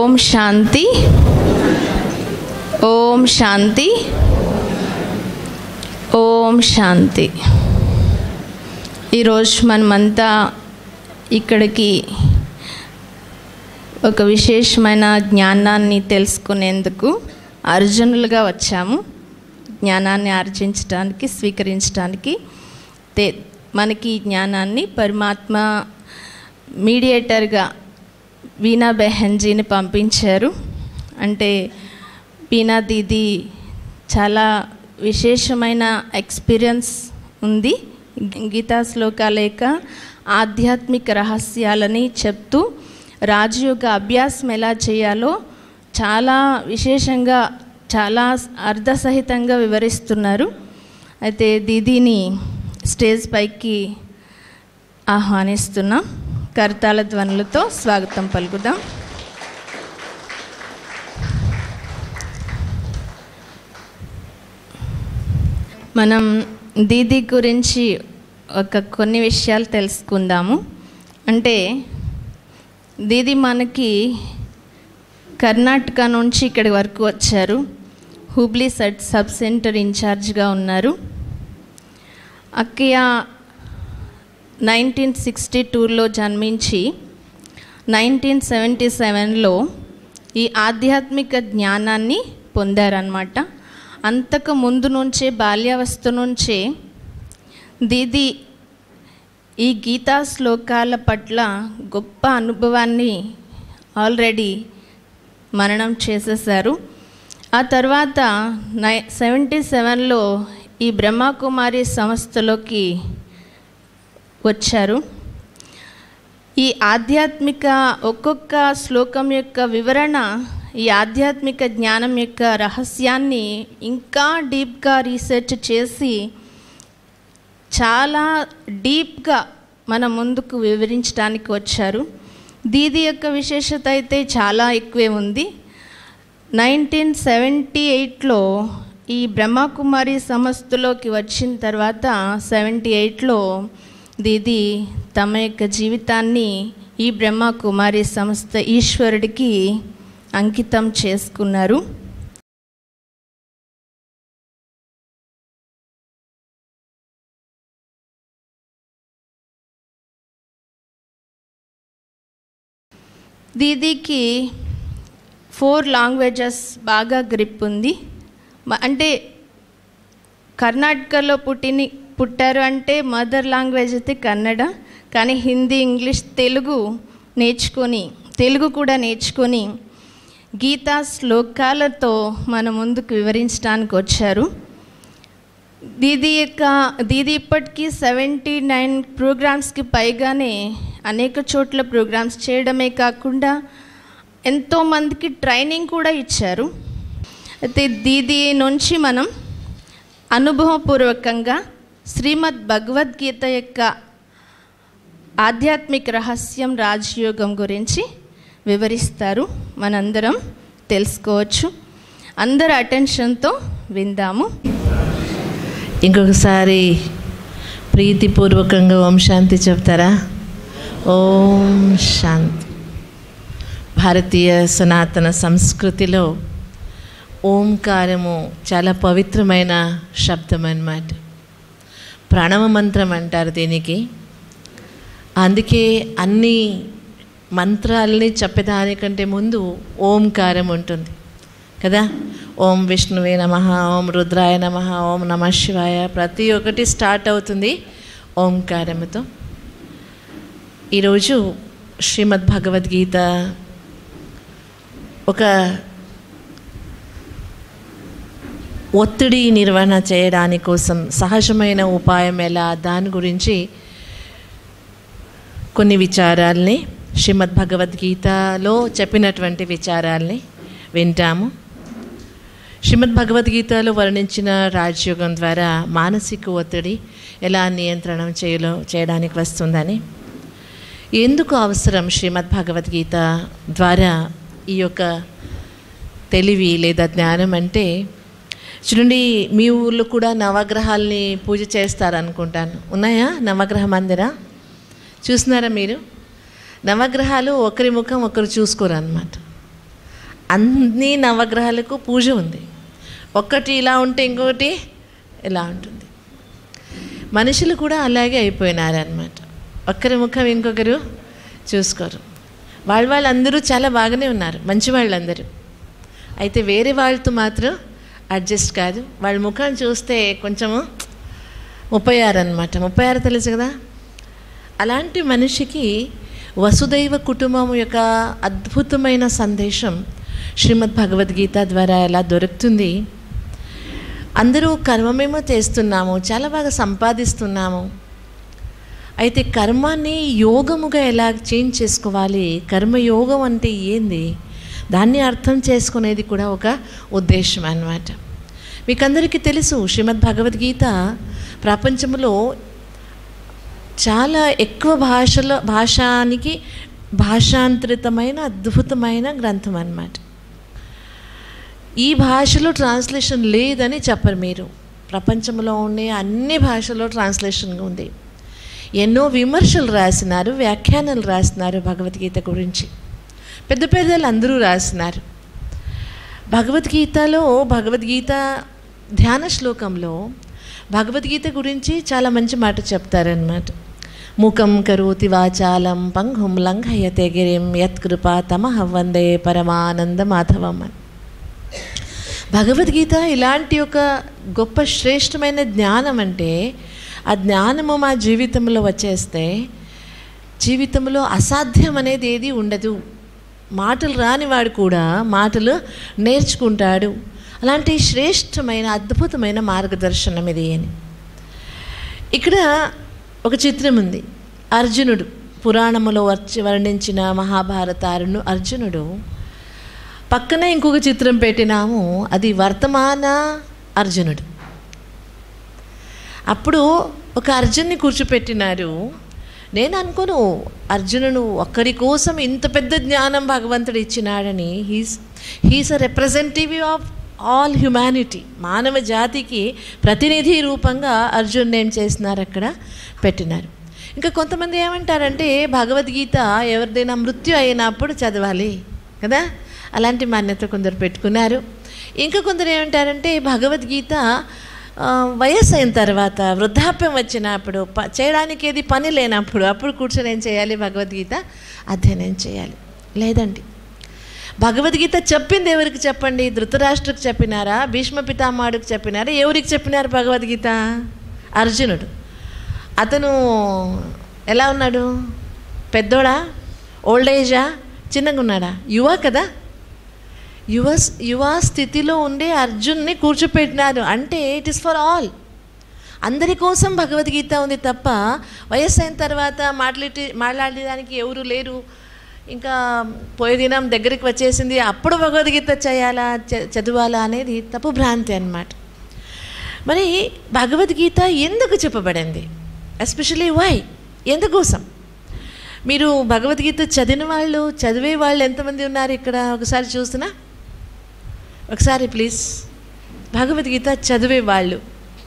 ఓం శాంతి ఓం శాంతి ఓం శాంతి ఈరోజు మనమంతా ఇక్కడికి ఒక విశేషమైన జ్ఞానాన్ని తెలుసుకునేందుకు అర్జునులుగా వచ్చాము జ్ఞానాన్ని ఆర్జించడానికి స్వీకరించడానికి తే మనకి ఈ జ్ఞానాన్ని పరమాత్మ మీడియేటర్గా వీణా బెహన్జీని పంపించారు అంటే వీణా దీది చాలా విశేషమైన ఎక్స్పీరియన్స్ ఉంది గీతా శ్లోకాల యొక్క ఆధ్యాత్మిక రహస్యాలని చెప్తూ రాజయోగ అభ్యాసం ఎలా చేయాలో చాలా విశేషంగా చాలా అర్ధసహితంగా వివరిస్తున్నారు అయితే దీదీని స్టేజ్ పైకి ఆహ్వానిస్తున్నాం కరతాళ ధ్వనులతో స్వాగతం పలుకుదాం మనం దీది గురించి ఒక కొన్ని విషయాలు తెలుసుకుందాము అంటే దీది మనకి కర్ణాటక నుంచి ఇక్కడి వరకు వచ్చారు హూబ్లీ సబ్ సబ్ సెంటర్ ఇన్ఛార్జ్గా ఉన్నారు అక్కయ్య నైన్టీన్ సిక్స్టీ టూలో జన్మించి నైన్టీన్ సెవెంటీ సెవెన్లో ఈ ఆధ్యాత్మిక జ్ఞానాన్ని పొందారనమాట అంతకు ముందు నుంచే బాల్యావస్థ నుంచే దీది ఈ గీతా శ్లోకాల పట్ల గొప్ప అనుభవాన్ని ఆల్రెడీ మరణం చేసేసారు ఆ తర్వాత నై సెవెంటీ సెవెన్లో ఈ బ్రహ్మకుమారి సంస్థలోకి వచ్చారు ఈ ఆధ్యాత్మిక ఒక్కొక్క శ్లోకం యొక్క వివరణ ఈ ఆధ్యాత్మిక జ్ఞానం యొక్క రహస్యాన్ని ఇంకా డీప్గా రీసెర్చ్ చేసి చాలా డీప్గా మన ముందుకు వివరించడానికి వచ్చారు దీది యొక్క విశేషత అయితే చాలా ఎక్కువే ఉంది నైన్టీన్ సెవెంటీ ఎయిట్లో ఈ బ్రహ్మకుమారి సంస్థలోకి వచ్చిన తర్వాత సెవెంటీ ఎయిట్లో దీది తమ యొక్క జీవితాన్ని ఈ బ్రహ్మకుమారి సంస్థ ఈశ్వరుడికి అంకితం చేసుకున్నారు దీదీకి ఫోర్ లాంగ్వేజెస్ బాగా గ్రిప్ ఉంది మ- అంటే కర్ణాటకలో పుట్టిని పుట్టారు అంటే మదర్ లాంగ్వేజ్ అయితే కన్నడ కానీ హిందీ ఇంగ్లీష్ తెలుగు నేర్చుకొని తెలుగు కూడా నేర్చుకొని గీతా శ్లోకాలతో మన ముందుకు వివరించడానికి వచ్చారు దీది యొక్క దీది ఇప్పటికీ సెవెంటీ నైన్ ప్రోగ్రామ్స్కి పైగానే అనేక చోట్ల ప్రోగ్రామ్స్ చేయడమే కాకుండా ఎంతోమందికి ట్రైనింగ్ కూడా ఇచ్చారు అయితే దీది నుంచి మనం అనుభవపూర్వకంగా శ్రీమద్ భగవద్గీత యొక్క ఆధ్యాత్మిక రహస్యం రాజయోగం గురించి వివరిస్తారు మనందరం తెలుసుకోవచ్చు అందరు అటెన్షన్తో విందాము ఇంకొకసారి ప్రీతిపూర్వకంగా ఓం శాంతి చెప్తారా ఓం శాంతి భారతీయ సనాతన సంస్కృతిలో ఓంకారము చాలా పవిత్రమైన శబ్దం అన్నమాట ప్రణవ మంత్రం అంటారు దీనికి అందుకే అన్ని మంత్రాలని చెప్పేదానికంటే ముందు ఓంకారం ఉంటుంది కదా ఓం విష్ణువే నమ ఓం రుద్రాయ నమ ఓం నమ శివాయ ప్రతి ఒక్కటి స్టార్ట్ అవుతుంది ఓంకారముతో ఈరోజు శ్రీమద్ భగవద్గీత ఒక ఒత్తిడి నిర్వహణ చేయడాని కోసం సహజమైన ఉపాయం ఎలా దాని గురించి కొన్ని విచారాల్ని శ్రీమద్ భగవద్గీతలో చెప్పినటువంటి విచారాల్ని వింటాము శ్రీమద్ భగవద్గీతలో వర్ణించిన రాజయోగం ద్వారా మానసిక ఒత్తిడి ఎలా నియంత్రణ చేయలో చేయడానికి వస్తుందని ఎందుకు అవసరం శ్రీమద్ భగవద్గీత ద్వారా ఈ యొక్క తెలివి లేదా జ్ఞానం అంటే చూడండి మీ ఊర్లో కూడా నవగ్రహాల్ని పూజ చేస్తారనుకుంటాను ఉన్నాయా నవగ్రహ మందిరా చూస్తున్నారా మీరు నవగ్రహాలు ఒకరి ముఖం ఒకరు చూసుకోరు అనమాట అన్ని నవగ్రహాలకు పూజ ఉంది ఒక్కటి ఇలా ఉంటే ఇంకొకటి ఇలా ఉంటుంది మనుషులు కూడా అలాగే అయిపోయినారనమాట ఒక్కరి ముఖం ఇంకొకరు చూసుకోరు వాళ్ళ వాళ్ళందరూ చాలా బాగానే ఉన్నారు మంచి వాళ్ళందరూ అయితే వేరే వాళ్ళతో మాత్రం అడ్జస్ట్ కాదు వాళ్ళ ముఖం చూస్తే కొంచెము ముప్పై ఆరు అనమాట ముప్పై ఆరు తెలుసు కదా అలాంటి మనిషికి వసుదైవ కుటుంబం యొక్క అద్భుతమైన సందేశం శ్రీమద్ భగవద్గీత ద్వారా ఎలా దొరుకుతుంది అందరూ కర్మమేమో చేస్తున్నాము చాలా బాగా సంపాదిస్తున్నాము అయితే కర్మాన్ని యోగముగా ఎలా చేంజ్ చేసుకోవాలి కర్మయోగం అంటే ఏంది దాన్ని అర్థం చేసుకునేది కూడా ఒక ఉద్దేశం అన్నమాట మీకందరికీ తెలుసు శ్రీమద్ భగవద్గీత ప్రపంచంలో చాలా ఎక్కువ భాషలో భాషానికి భాషాంతరితమైన అద్భుతమైన గ్రంథం అన్నమాట ఈ భాషలో ట్రాన్స్లేషన్ లేదని చెప్పరు మీరు ప్రపంచంలో ఉండే అన్ని భాషల్లో ట్రాన్స్లేషన్ ఉంది ఎన్నో విమర్శలు రాసినారు వ్యాఖ్యానాలు రాసినారు భగవద్గీత గురించి పెద్ద పెద్దలు అందరూ రాసినారు భగవద్గీతలో భగవద్గీత ధ్యాన శ్లోకంలో భగవద్గీత గురించి చాలా మంచి మాట చెప్తారనమాట ముఖం కరోతి వాచాలం పంగుం లంఘయతే గిరిం యత్కృప తమహ వందే పరమానంద మాధవం అని భగవద్గీత ఇలాంటి ఒక గొప్ప శ్రేష్టమైన జ్ఞానం అంటే ఆ జ్ఞానము మా జీవితంలో వచ్చేస్తే జీవితంలో అసాధ్యం అనేది ఏది ఉండదు మాటలు రానివాడు కూడా మాటలు నేర్చుకుంటాడు అలాంటి శ్రేష్టమైన అద్భుతమైన మార్గదర్శనం ఇది అని ఇక్కడ ఒక చిత్రం ఉంది అర్జునుడు పురాణములో వర్చి వర్ణించిన మహాభారత అర్జును అర్జునుడు పక్కనే ఇంకొక చిత్రం పెట్టినాము అది వర్తమాన అర్జునుడు అప్పుడు ఒక అర్జున్ని కూర్చోపెట్టినారు నేను అనుకోను అర్జునుడు ఒక్కరి కోసం ఇంత పెద్ద జ్ఞానం భగవంతుడు ఇచ్చినాడని he's he's a representative of all humanity మానవ జాతికి ప్రతినిధి రూపంగా అర్జున్ ఏం చేసినారు అక్కడ పెట్టినారు ఇంకా కొంతమంది ఏమంటారంటే భగవద్గీత ఎవరిదైనా మృత్యు అయినప్పుడు చదవాలి కదా అలాంటి మాన్యత కొందరు పెట్టుకున్నారు ఇంకా కొందరు ఏమంటారంటే భగవద్గీత ఆ, వయస్సు అయిన తర్వాత వృద్ధాప్యం వచ్చినప్పుడు ప చేయడానికి ఏది పని లేనప్పుడు అప్పుడు కూర్చొని ఏం చేయాలి భగవద్గీత అధ్యయనం చేయాలి లేదండి భగవద్గీత చెప్పింది ఎవరికి చెప్పండి ధృతరాష్ట్రకు చెప్పినారా భీష్మ పితామహుడికి చెప్పినారా ఎవరికి చెప్పినారు భగవద్గీత అర్జునుడు అతను ఎలా ఉన్నాడు పెద్దోడా ఓల్డ్ ఏజా చిన్నగా ఉన్నాడా యువ కదా యువ యువ స్థితిలో ఉండే అర్జున్ని కూర్చోపెట్టినారు అంటే ఇట్ ఇస్ ఫర్ ఆల్ అందరి కోసం భగవద్గీత ఉంది తప్ప వయస్సు అయిన తర్వాత మాట్లాడి మాట్లాడడానికి ఎవరు లేరు ఇంకా పోయే దినం దగ్గరికి వచ్చేసింది అప్పుడు భగవద్గీత చేయాలా చ- చదవాలా అనేది తప్పు భ్రాంతి అన్నమాట మరి భగవద్గీత ఎందుకు చెప్పబడింది ఎస్పెషలీ వై ఎందుకోసం మీరు భగవద్గీత చదివిన వాళ్ళు చదివే వాళ్ళు ఎంతమంది ఉన్నారు ఇక్కడ ఒకసారి చూస్తున్నా ఒకసారి ప్లీజ్ భగవద్గీత చదివే వాళ్ళు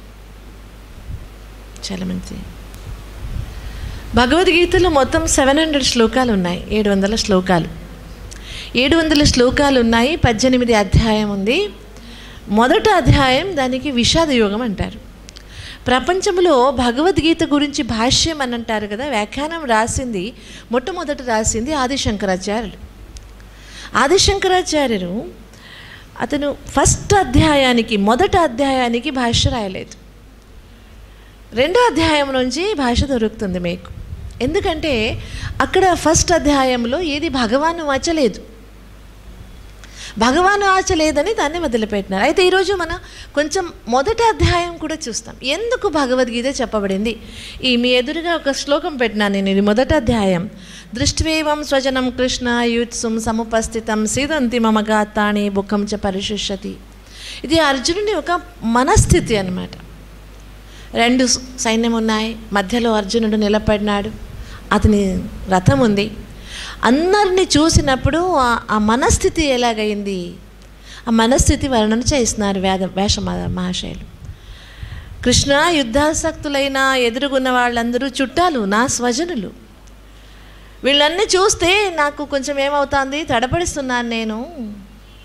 చాలా మంచి భగవద్గీతలో మొత్తం సెవెన్ హండ్రెడ్ శ్లోకాలు ఉన్నాయి ఏడు వందల శ్లోకాలు ఏడు వందల శ్లోకాలు ఉన్నాయి పద్దెనిమిది అధ్యాయం ఉంది మొదట అధ్యాయం దానికి విషాద యోగం అంటారు ప్రపంచంలో భగవద్గీత గురించి భాష్యం అని అంటారు కదా వ్యాఖ్యానం రాసింది మొట్టమొదట రాసింది ఆదిశంకరాచార్యులు ఆదిశంకరాచార్యులు అతను ఫస్ట్ అధ్యాయానికి మొదట అధ్యాయానికి భాష్య రాయలేదు రెండో అధ్యాయం నుంచి భాష దొరుకుతుంది మీకు ఎందుకంటే అక్కడ ఫస్ట్ అధ్యాయంలో ఏది భగవాను వాచలేదు భగవాను ఆచ లేదని దాన్ని వదిలిపెట్టినారు అయితే ఈరోజు మనం కొంచెం మొదటి అధ్యాయం కూడా చూస్తాం ఎందుకు భగవద్గీత చెప్పబడింది ఈ మీ ఎదురుగా ఒక శ్లోకం పెట్టినాను నేను ఇది మొదటి అధ్యాయం దృష్టివేవం స్వజనం కృష్ణ యూత్సుం సముపస్థితం సీదంతి మమ గాతాని బుఖం చ పరిశుష్యతి ఇది అర్జునుని ఒక మనస్థితి అన్నమాట రెండు స్- సైన్యం ఉన్నాయి మధ్యలో అర్జునుడు నిలబడినాడు అతని రథం ఉంది అందరిని చూసినప్పుడు ఆ- ఆ మనస్థితి ఎలాగైంది ఆ మనస్థితి వర్ణన చేస్తున్నారు వేద వేష మ- మహాశయులు కృష్ణ యుద్ధాసక్తులైన ఎదురుగున్న వాళ్ళందరూ చుట్టాలు నా స్వజనులు వీళ్ళన్నీ చూస్తే నాకు కొంచెం ఏమవుతుంది తడపడిస్తున్నాను నేను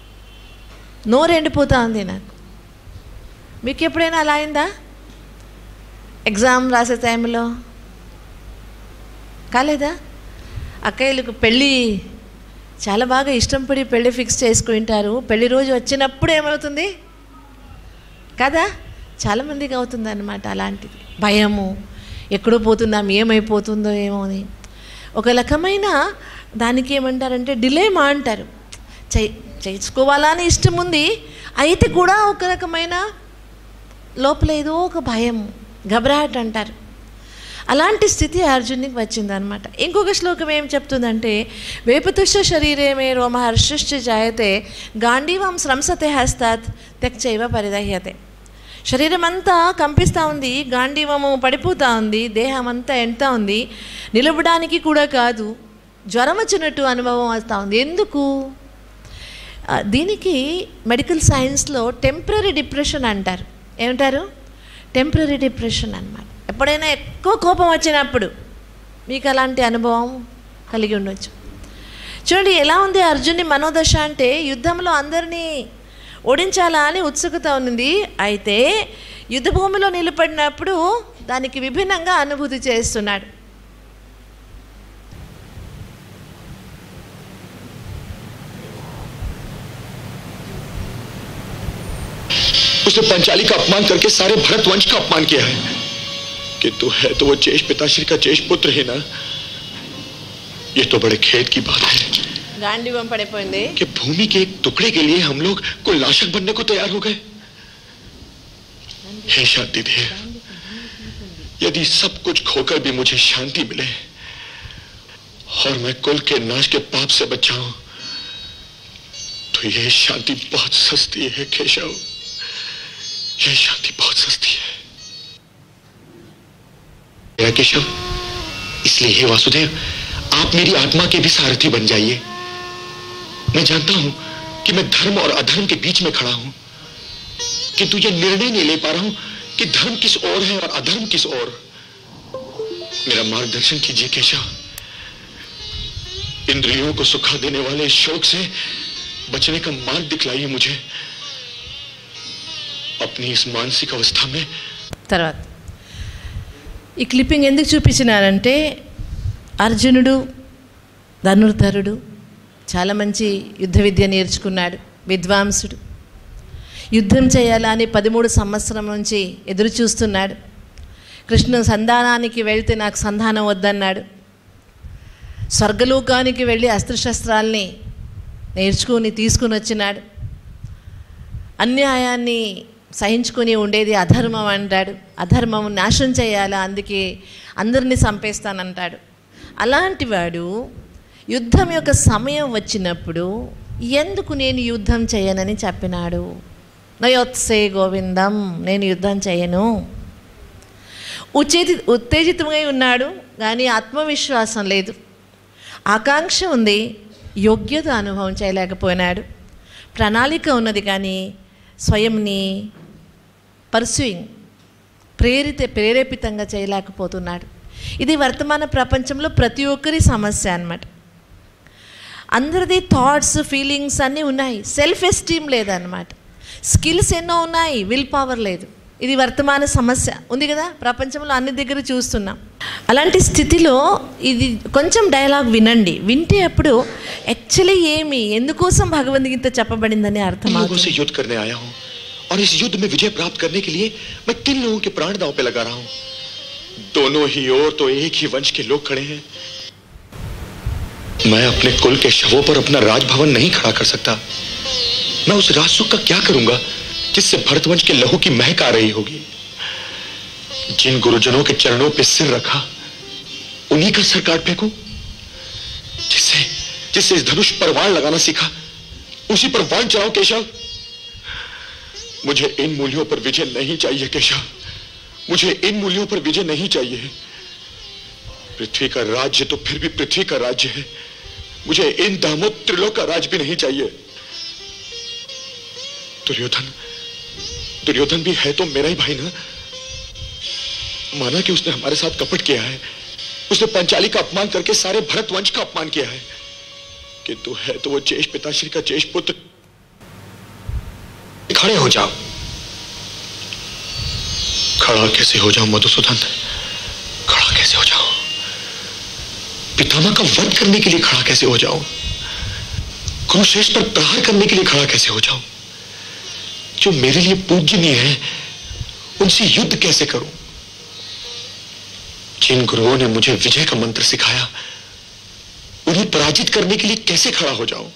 నోరు ఎండిపోతా ఉంది నాకు మీకు ఎప్పుడైనా అలా అయిందా ఎగ్జామ్ రాసే టైంలో కాలేదా అక్కయ్యలకు పెళ్ళి చాలా బాగా ఇష్టం పడి పెళ్ళి ఫిక్స్ చేసుకుంటారు పెళ్లి రోజు వచ్చినప్పుడు ఏమవుతుంది కదా చాలామందికి అవుతుంది అనమాట అలాంటిది భయము ఎక్కడో పోతున్నాం ఏమైపోతుందో ఏమో అని ఒక రకమైన దానికి ఏమంటారంటే డిలేమా అంటారు చే చేసుకోవాలా అని ఇష్టం ఉంది అయితే కూడా ఒక రకమైన లోపల ఏదో ఒక భయం గబరాట్ అంటారు అలాంటి స్థితి అర్జునికి వచ్చిందనమాట ఇంకొక శ్లోకం ఏం చెప్తుందంటే వేపతుష్ట శరీరమే రోమహర్షిష్ట జాయతే గాంధీవం స్రంసతే హస్తాత్ తెక్చైవ పరిదహ్యతే శరీరం అంతా కంపిస్తూ ఉంది గాంధీవము పడిపోతూ ఉంది దేహం అంతా ఎంటా ఉంది నిలబడానికి కూడా కాదు జ్వరం వచ్చినట్టు అనుభవం వస్తూ ఉంది ఎందుకు ఆ, దీనికి మెడికల్ సైన్స్లో టెంపరీ డిప్రెషన్ అంటారు ఏమంటారు టెంపరీ డిప్రెషన్ అన్నమాట ఎప్పుడైనా ఎక్కువ కోపం వచ్చినప్పుడు మీకు అలాంటి అనుభవం కలిగి ఉండొచ్చు చూడండి ఎలా ఉంది అర్జున్ని మనోదశ అంటే యుద్ధంలో అందరినీ ఓడించాలా అని ఉత్సుకత ఉంది అయితే యుద్ధభూమిలో నిలబడినప్పుడు దానికి విభిన్నంగా అనుభూతి చేస్తున్నాడు उसने पंचाली का अपमान करके सारे भरतवंश का अपमान किया है किंतु है तो वो चेश पिताश्री का चेश पुत्र ही ना ये तो बड़े खेद की बात है గాంధీవం పడిపోయింది कि भूमि के एक टुकड़े के लिए हम लोग कोई लाशक बनने को तैयार हो गए हे शांति देव यदि सब कुछ खोकर भी मुझे शांति मिले और मैं कुल के नाश के पाप से बचाऊं तो यह शांति बहुत सस्ती है केशव यह शांति बहुत सस्ती है मेरा केशव इसलिए हे वासुदेव आप मेरी आत्मा के भी सारथी बन जाइए मैं जानता हूं कि मैं धर्म और अधर्म के बीच में खड़ा हूं किंतु यह निर्णय नहीं ले पा रहा हूं कि धर्म किस ओर है और अधर्म किस ओर मेरा मार्गदर्शन कीजिए केशव इंद्रियों को सुखा देने वाले इस शोक से बचने का मार्ग दिखलाइए मुझे अपनी इस मानसिक अवस्था में తర్వాత ఈ క్లిప్పింగ్ ఎందుకు చూపించినారంటే అర్జునుడు ధనుర్ధరుడు చాలా మంచి యుద్ధ విద్య నేర్చుకున్నాడు విద్వాంసుడు యుద్ధం చేయాలని పదమూడు సంవత్సరం నుంచి ఎదురు చూస్తున్నాడు కృష్ణ సంధానానికి వెళ్తే నాకు సంధానం వద్దన్నాడు స్వర్గలోకానికి వెళ్ళి అస్త్రశస్త్రాల్ని నేర్చుకుని తీసుకుని వచ్చినాడు అన్యాయాన్ని సహించుకొని ఉండేది అధర్మం అంటాడు అధర్మం నాశనం చేయాలా అందుకే అందరినీ చంపేస్తానంటాడు అలాంటి వాడు యుద్ధం యొక్క సమయం వచ్చినప్పుడు ఎందుకు నేను యుద్ధం చేయనని చెప్పినాడు నయోత్సే గోవిందం నేను యుద్ధం చేయను ఉచేతి ఉత్తేజితమై ఉన్నాడు కానీ ఆత్మవిశ్వాసం లేదు ఆకాంక్ష ఉంది యోగ్యత అనుభవం చేయలేకపోయినాడు ప్రణాళిక ఉన్నది కానీ స్వయంని పర్సూయింగ్ ప్రేరిత ప్రేరేపితంగా చేయలేకపోతున్నాడు ఇది వర్తమాన ప్రపంచంలో ప్రతి ఒక్కరి సమస్య అన్నమాట అందరిది థాట్స్ ఫీలింగ్స్ అన్నీ ఉన్నాయి సెల్ఫ్ ఎస్టీమ్ లేదన్నమాట స్కిల్స్ ఎన్నో ఉన్నాయి విల్ పవర్ లేదు ఇది వర్తమాన సమస్య ఉంది కదా ప్రపంచంలో అన్ని దగ్గర చూస్తున్నాం అలాంటి స్థితిలో ఇది కొంచెం డైలాగ్ వినండి వింటే అప్పుడు యాక్చువల్లీ ఏమి ఎందుకోసం భగవద్గీత చెప్పబడిందని किन लोगों అర్థమవుతుంది से युद्ध करने आया हूं और इस युद्ध में विजय प्राप्त करने के लिए मैं किन लोगों के प्राण दांव पे लगा रहा हूं दोनों ही ओर तो एक ही वंश के लोग खड़े हैं मैं अपने कुल के शवों पर अपना राजभवन नहीं खड़ा कर सकता मैं उस राजसुख का क्या करूंगा जिससे भरतवंश के लहू की महक आ रही होगी जिन गुरुजनों के चरणों पे सिर रखा उन्हीं का सर काट फेंकूं जिससे जिससे इस धनुष पर वाण लगाना सीखा उसी पर वाण चलाओ केशव मुझे इन मूल्यों पर विजय नहीं चाहिए केशव मुझे इन मूल्यों पर विजय नहीं चाहिए पृथ्वी का राज्य तो फिर भी पृथ्वी का राज्य है मुझे इन दामों त्रिलोक का राज भी नहीं चाहिए दुर्योधन दुर्योधन भी है तो मेरा ही भाई ना माना कि उसने हमारे साथ कपट किया है उसने पंचाली का अपमान करके सारे भरत वंश का अपमान किया है किंतु है तो वो चेश पिताश्री का चेश पुत्र खड़े हो जाओ खड़ा कैसे हो जाऊं मधुसूदन खड़ा कैसे हो जाऊं पितामह का वध करने के लिए खड़ा कैसे हो जाऊं कुरुश्रेष्ठ पर प्रहार करने के लिए खड़ा कैसे हो जाऊं जो मेरे लिए पूजनीय है उनसे युद्ध कैसे करूं जिन गुरुओं ने मुझे विजय का मंत्र सिखाया उन्हें पराजित करने के लिए कैसे खड़ा हो जाऊं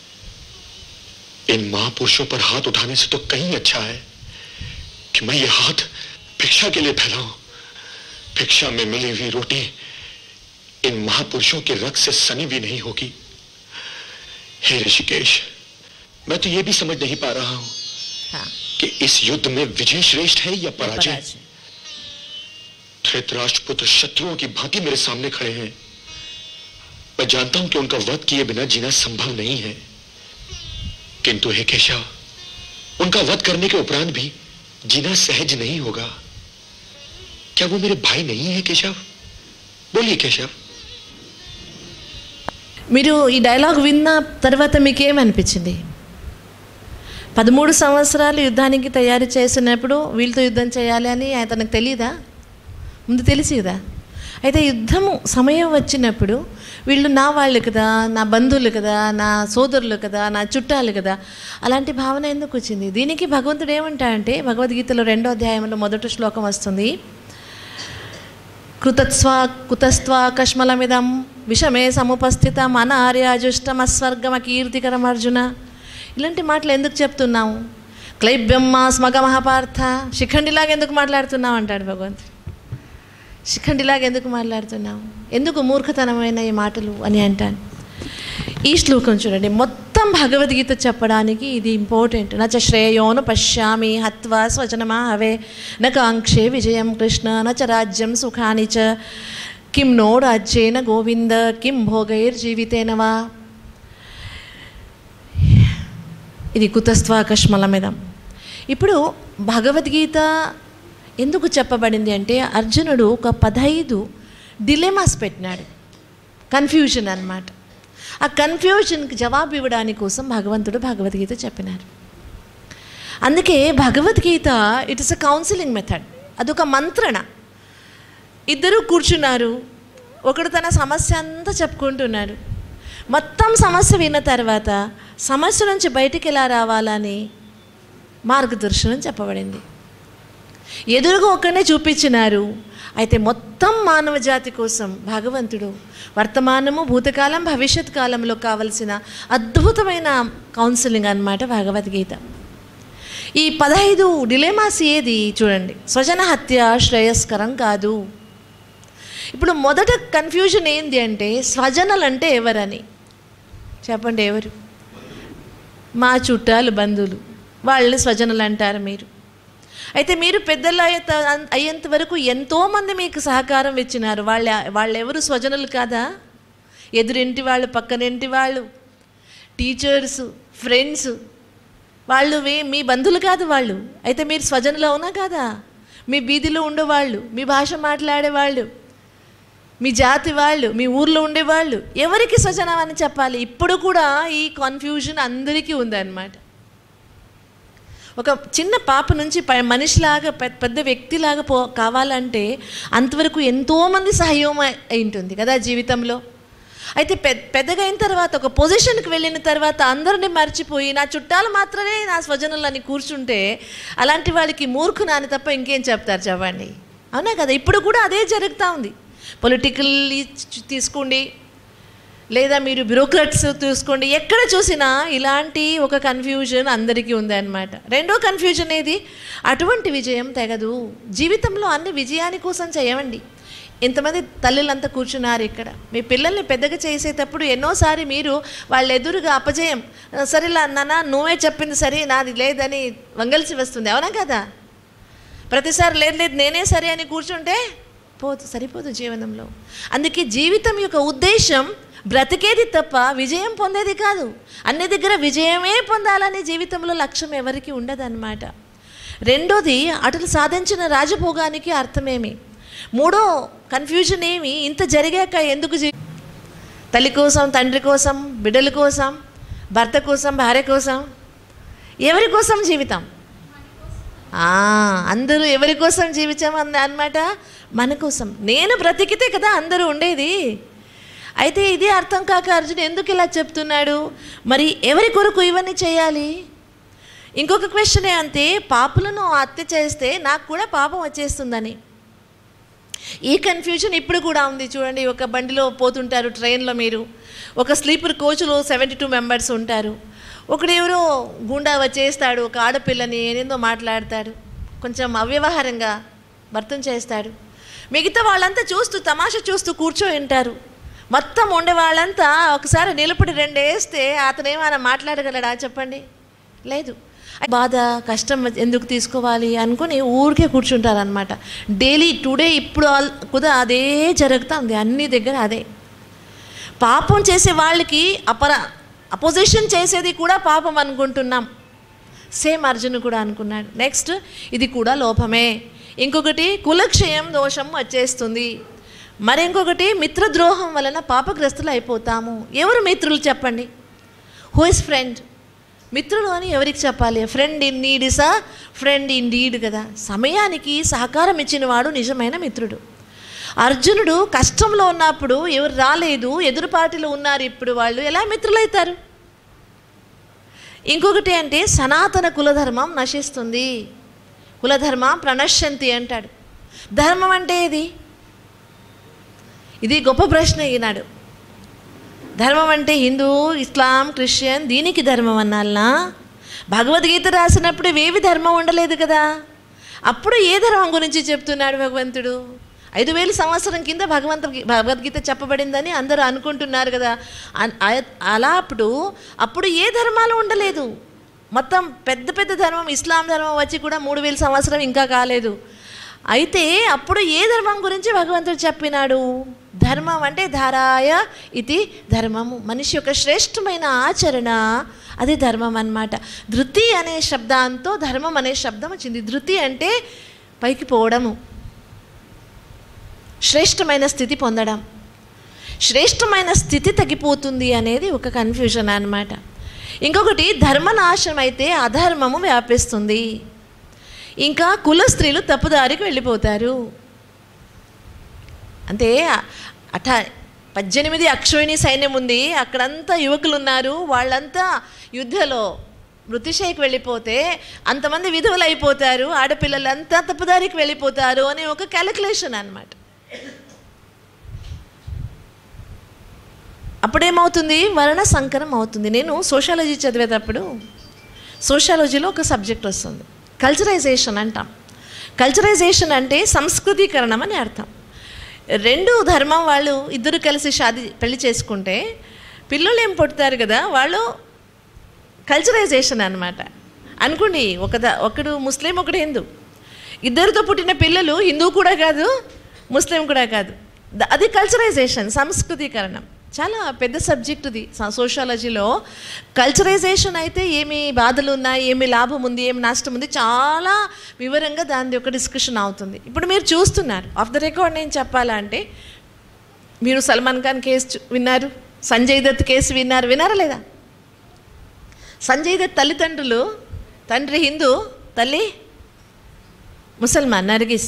इन महापुरुषों पर हाथ उठाने से तो कहीं अच्छा है कि मैं ये हाथ भिक्षा के लिए फैलाऊं भिक्षा में मिली हुई रोटी इन महापुरुषों के रक्त से सनी भी नहीं होगी हे ऋषिकेश मैं तो ये भी समझ नहीं पा रहा हूं हाँ कि इस युद्ध में विजय श्रेष्ठ है या पराजय पराजय धृतराष्ट्रपुत्र शत्रुओं की भांति मेरे सामने खड़े हैं मैं जानता हूं कि उनका वध किए बिना जीना संभव नहीं है किंतु हे केशव उनका वध करने के उपरांत भी जीना सहज नहीं होगा क्या वो मेरे भाई नहीं है केशव बोलिए केशव మీరు ఈ డైలాగ్ విన్న తర్వాత మీకేమనిపించింది పదమూడు సంవత్సరాలు యుద్ధానికి తయారు చేసినప్పుడు వీళ్ళతో యుద్ధం చేయాలి అని అతనికి తెలియదా ముందు తెలిసి కదా అయితే యుద్ధము సమయం వచ్చినప్పుడు వీళ్ళు నా వాళ్ళు కదా నా బంధువులు కదా నా సోదరులు కదా నా చుట్టాలు కదా అలాంటి భావన ఎందుకు వచ్చింది దీనికి భగవంతుడు ఏమంటాడంటే భగవద్గీతలో రెండో అధ్యాయంలో మొదటి శ్లోకం వస్తుంది కృతత్స్వా కుతస్త్వా కష్మలమిదం విషమే సముపస్థితం అనార్యాజుష్టమస్వర్గమ కీర్తికరం అర్జున ఇలాంటి మాటలు ఎందుకు చెప్తున్నాము క్లైబ్యం మా స్మగ మహాపార్థ శిఖండిలాగా ఎందుకు మాట్లాడుతున్నావు అంటాడు భగవంతుడు శిఖండిలాగా ఎందుకు మాట్లాడుతున్నావు ఎందుకు మూర్ఖతనమైన ఈ మాటలు అని అంటాను ఈ శ్లోకం చూడండి మొత్తం భగవద్గీత చెప్పడానికి ఇది ఇంపార్టెంట్ నచ శ్రేయోను పశ్యామి హత్వా స్వచనమా హవే న కాంక్షే విజయం కృష్ణ నచ రాజ్యం సుఖాని చ కిం నో రాజ్యేన గోవింద కిం భోగైర్జీవితేన వా ఇది కుతస్త్వాకష్మలమిదం ఇప్పుడు భగవద్గీత ఎందుకు చెప్పబడింది అంటే అర్జునుడు ఒక పదహైదు డిలెమాస్ పెట్టినాడు కన్ఫ్యూజన్ అన్నమాట ఆ కన్ఫ్యూజన్కి జవాబు ఇవ్వడానికి కోసం భగవంతుడు భగవద్గీత చెప్పినారు అందుకే Bhagavad Gita it is a counselling method అదొక మంత్రణ ఇద్దరు కూర్చున్నారు ఒకడు తన సమస్య అంతా చెప్పుకుంటున్నాడు మొత్తం సమస్య విన్న తర్వాత సమస్య నుంచి బయటికి ఎలా రావాలని మార్గదర్శనం చెప్పబడింది ఎదురుగా ఒక్కనే చూపించినారు అయితే మొత్తం మానవ జాతి కోసం భగవంతుడు వర్తమానము భూతకాలం భవిష్యత్ కాలంలో కావలసిన అద్భుతమైన కౌన్సిలింగ్ అన్నమాట భగవద్గీత ఈ పదహైదు డిలేమాస్ ఏది చూడండి స్వజన హత్య శ్రేయస్కరం కాదు ఇప్పుడు మొదట కన్ఫ్యూజన్ ఏంది అంటే స్వజనలు అంటే ఎవరని చెప్పండి ఎవరు మా చుట్టాలు బంధువులు వాళ్ళని స్వజనులు అంటారు మీరు అయితే మీరు పెద్దలు అయ్యేంత అయ్యేంత వరకు ఎంతోమంది మీకు సహకారం ఇచ్చినారు వాళ్ళ వాళ్ళెవరు స్వజనులు కాదా ఎదురింటి వాళ్ళు పక్కనింటి వాళ్ళు టీచర్స్ ఫ్రెండ్స్ వాళ్ళు వే- మీ బంధువులు కాదు వాళ్ళు అయితే మీరు స్వజనులు అవునా కాదా మీ బీదిలో ఉండేవాళ్ళు మీ భాష మాట్లాడేవాళ్ళు మీ జాతి వాళ్ళు మీ ఊర్లో ఉండేవాళ్ళు ఎవరికి స్వజనం అని చెప్పాలి ఇప్పుడు కూడా ఈ కన్ఫ్యూజన్ అందరికీ ఉందన్నమాట ఒక చిన్న పాప నుంచి ప- మనిషిలాగా పె- పెద్ద వ్యక్తిలాగా పో కావాలంటే అంతవరకు ఎంతోమంది సహాయం అయి ఉంటుంది కదా జీవితంలో అయితే పె పెద్దగా అయిన తర్వాత ఒక పొజిషన్కి వెళ్ళిన తర్వాత అందరినీ మర్చిపోయి నా చుట్టాలు మాత్రమే నా స్వజనులు అని కూర్చుంటే అలాంటి వాళ్ళకి మూర్ఖు నాని తప్ప ఇంకేం చెప్తారు చెప్పండి అవునా కదా ఇప్పుడు కూడా అదే జరుగుతూ ఉంది పొలిటికల్ తీసుకోండి లేదా మీరు బ్యూరోక్రాట్స్ చూసుకోండి ఎక్కడ చూసినా ఇలాంటి ఒక కన్ఫ్యూజన్ అందరికీ ఉందన్నమాట రెండో కన్ఫ్యూజన్ ఏది అటువంటి విజయం తెగదు జీవితంలో అన్ని విజయాని కోసం చేయవండి ఇంతమంది తల్లులంతా కూర్చున్నారు ఇక్కడ మీ పిల్లల్ని పెద్దగా చేసేటప్పుడు ఎన్నోసారి మీరు వాళ్ళ ఎదురుగా అపజయం సరేలా నాన్న నువ్వే చెప్పింది సరే నాది లేదని వంగల్సి వస్తుంది అవునా కదా ప్రతిసారి లేదు లేదు నేనే సరే అని కూర్చుంటే పోదు సరిపోదు జీవనంలో అందుకే జీవితం యొక్క ఉద్దేశం బ్రతికేది తప్ప విజయం పొందేది కాదు అన్ని దగ్గర విజయమే పొందాలని జీవితంలో లక్ష్యం ఎవరికి ఉండదన్నమాట రెండోది అటలు సాధించిన రాజభోగానికి అర్థమేమి మూడో కన్ఫ్యూజన్ ఏమి ఇంత జరిగాక ఎందుకు జీ తల్లి కోసం తండ్రి కోసం బిడ్డల కోసం భర్త కోసం భార్య కోసం ఎవరి కోసం జీవితం ఆ, అందరూ ఎవరి కోసం జీవించాము అనమాట మన కోసం నేను బ్రతికితే కదా అందరూ ఉండేది అయితే ఇది అర్థం కాక అర్జున్ ఎందుకు ఇలా చెప్తున్నాడు మరి ఎవరి కొరకు ఇవన్నీ చేయాలి ఇంకొక క్వశ్చనే అంతే పాపులను హత్య చేస్తే నాకు కూడా పాపం వచ్చేస్తుందని ఈ కన్ఫ్యూజన్ ఇప్పుడు కూడా ఉంది చూడండి ఒక బండిలో పోతుంటారు ట్రైన్లో మీరు ఒక స్లీపర్ కోచ్లో సెవెంటీ టూ మెంబర్స్ ఉంటారు ఒకడు ఎవరో గుండా వచ్చేస్తాడు ఒక ఆడపిల్లని ఏనేందో మాట్లాడతాడు కొంచెం అవ్యవహారంగా భర్తం చేస్తాడు మిగతా వాళ్ళంతా చూస్తూ తమాషా చూస్తూ కూర్చొని ఉంటారు మొత్తం ఉండే వాళ్ళంతా ఒకసారి నిలబడి రెండు వేస్తే అతనేమైనా మాట్లాడగలడా చెప్పండి లేదు బాధ కష్టం ఎందుకు తీసుకోవాలి అనుకుని ఊరికే కూర్చుంటారు అనమాట డైలీ టుడే ఇప్పుడు ఆల్- కూడా అదే జరుగుతుంది అన్ని దగ్గర అదే పాపం చేసే వాళ్ళకి అపర అపోజిషన్ చేసేది కూడా పాపం అనుకుంటున్నాం సేమ్ అర్జున్ కూడా అనుకున్నాడు నెక్స్ట్ ఇది కూడా లోపమే ఇంకొకటి కులక్షయం దోషం వచ్చేస్తుంది మరి ఇంకొకటి మిత్రద్రోహం వలన పాపగ్రస్తులు అయిపోతాము ఎవరు మిత్రులు చెప్పండి హూ ఇస్ ఫ్రెండ్ మిత్రుడు అని ఎవరికి చెప్పాలి friend in need is a friend in deed కదా సమయానికి సహకారం ఇచ్చిన వాడు నిజమైన మిత్రుడు అర్జునుడు కష్టంలో ఉన్నప్పుడు ఎవరు రాలేదు ఎదురు పార్టీలో ఉన్నారు ఇప్పుడు వాళ్ళు ఎలా మిత్రులవుతారు ఇంకొకటి అంటే సనాతన కులధర్మం నశిస్తుంది కులధర్మం ప్రణశ్యంతి అంటాడు ధర్మం అంటే ఇది ఇది గొప్ప ప్రశ్న ఈనాడు ధర్మం అంటే హిందూ ఇస్లాం క్రిస్టియన్ దీనికి ధర్మం అన్నాలనా భగవద్గీత రాసినప్పుడు ఇవేవి ధర్మం ఉండలేదు కదా అప్పుడు ఏ ధర్మం గురించి చెప్తున్నాడు భగవంతుడు ఐదు వేల సంవత్సరం కింద భగవంత భగవద్గీత చెప్పబడిందని అందరూ అనుకుంటున్నారు కదా అన్- ఆ- అలా అప్పుడు అప్పుడు ఏ ధర్మాలు ఉండలేదు మొత్తం పెద్ద పెద్ద ధర్మం ఇస్లాం ధర్మం వచ్చి కూడా మూడు వేల సంవత్సరం ఇంకా కాలేదు అయితే అప్పుడు ఏ ధర్మం గురించి భగవంతుడు చెప్పినాడు ధర్మం అంటే ధారాయ ఇది ధర్మము మనిషి యొక్క శ్రేష్టమైన ఆచరణ అది ధర్మం అన్నమాట ధృతి అనే శబ్దంతో ధర్మం అనే శబ్దం వచ్చింది ధృతి అంటే పైకి పోవడము శ్రేష్టమైన స్థితి పొందడం శ్రేష్టమైన స్థితి తగ్గిపోతుంది అనేది ఒక కన్ఫ్యూజన్ అన్నమాట ఇంకొకటి ధర్మనాశనం అయితే అధర్మము వ్యాపిస్తుంది ఇంకా కుల స్త్రీలు తప్పుదారికి వెళ్ళిపోతారు అంటే అట పద్దెనిమిది అక్షోహిణి సైన్యం ఉంది అక్కడంతా యువకులు ఉన్నారు వాళ్ళంతా యుద్ధలో మృతిశైకి వెళ్ళిపోతే అంతమంది విధువులు అయిపోతారు ఆడపిల్లలంతా తప్పుదారికి వెళ్ళిపోతారు అనే ఒక క్యాలిక్యులేషన్ అన్నమాట అప్పుడేమవుతుంది వర్ణ సంకరం అవుతుంది నేను సోషాలజీ చదివేటప్పుడు సోషాలజీలో ఒక సబ్జెక్ట్ వస్తుంది కల్చరైజేషన్ అంటాం కల్చరైజేషన్ అంటే సంస్కృతీకరణం అని అర్థం రెండు ధర్మం వాళ్ళు ఇద్దరు కలిసి షాది పెళ్లి చేసుకుంటే పిల్లలు ఏం పుడతారు కదా వాళ్ళు కల్చరైజేషన్ అన్నమాట అనుకోండి ఒక ద- ఒకడు ముస్లిం ఒకడు హిందూ ఇద్దరితో పుట్టిన పిల్లలు హిందూ కూడా కాదు ముస్లిం కూడా కాదు ద- అది కల్చరైజేషన్ సంస్కృతీకరణం చాలా పెద్ద సబ్జెక్ట్ ఇది సోషాలజీలో కల్చరైజేషన్ అయితే ఏమి బాధలు ఉన్నాయి ఏమి లాభం ఉంది ఏమి నష్టం ఉంది చాలా వివరంగా దాని ఒక డిస్కషన్ అవుతుంది ఇప్పుడు మీరు చూస్తున్నారు ఆఫ్ ద రికార్డ్ నేను చెప్పాలంటే మీరు సల్మాన్ ఖాన్ కేసు చూ- విన్నారు సంజయ్ దత్ కేసు విన్నారు విన్నారా లేదా సంజయ్ దత్ తల్లిదండ్రులు తండ్రి హిందూ తల్లి ముసల్మాన్ నర్గిస్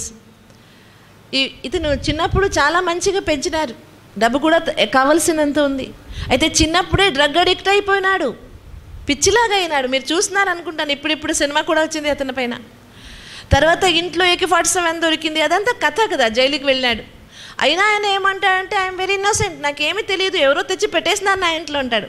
ఈ- ఇతను చిన్నప్పుడు చాలా మంచిగా పెంచినారు డబ్బు కూడా త- కావలసినంత ఉంది అయితే చిన్నప్పుడే డ్రగ్ అడిక్ట్ అయిపోయినాడు పిచ్చిలాగా అయినాడు మీరు చూస్తున్నారు అనుకుంటాను ఇప్పుడిప్పుడు సినిమా కూడా వచ్చింది అతని పైన తర్వాత ఇంట్లో ఏకే ఫార్టీ సెవెన్ దొరికింది అదంతా కథ కదా జైలుకి వెళ్ళినాడు అయినా ఆయన ఏమంటాడంటే ఐఎమ్ వెరీ ఇన్నోసెంట్ నాకేమీ తెలియదు ఎవరో తెచ్చి పెట్టేసినారు నా ఇంట్లో అంటాడు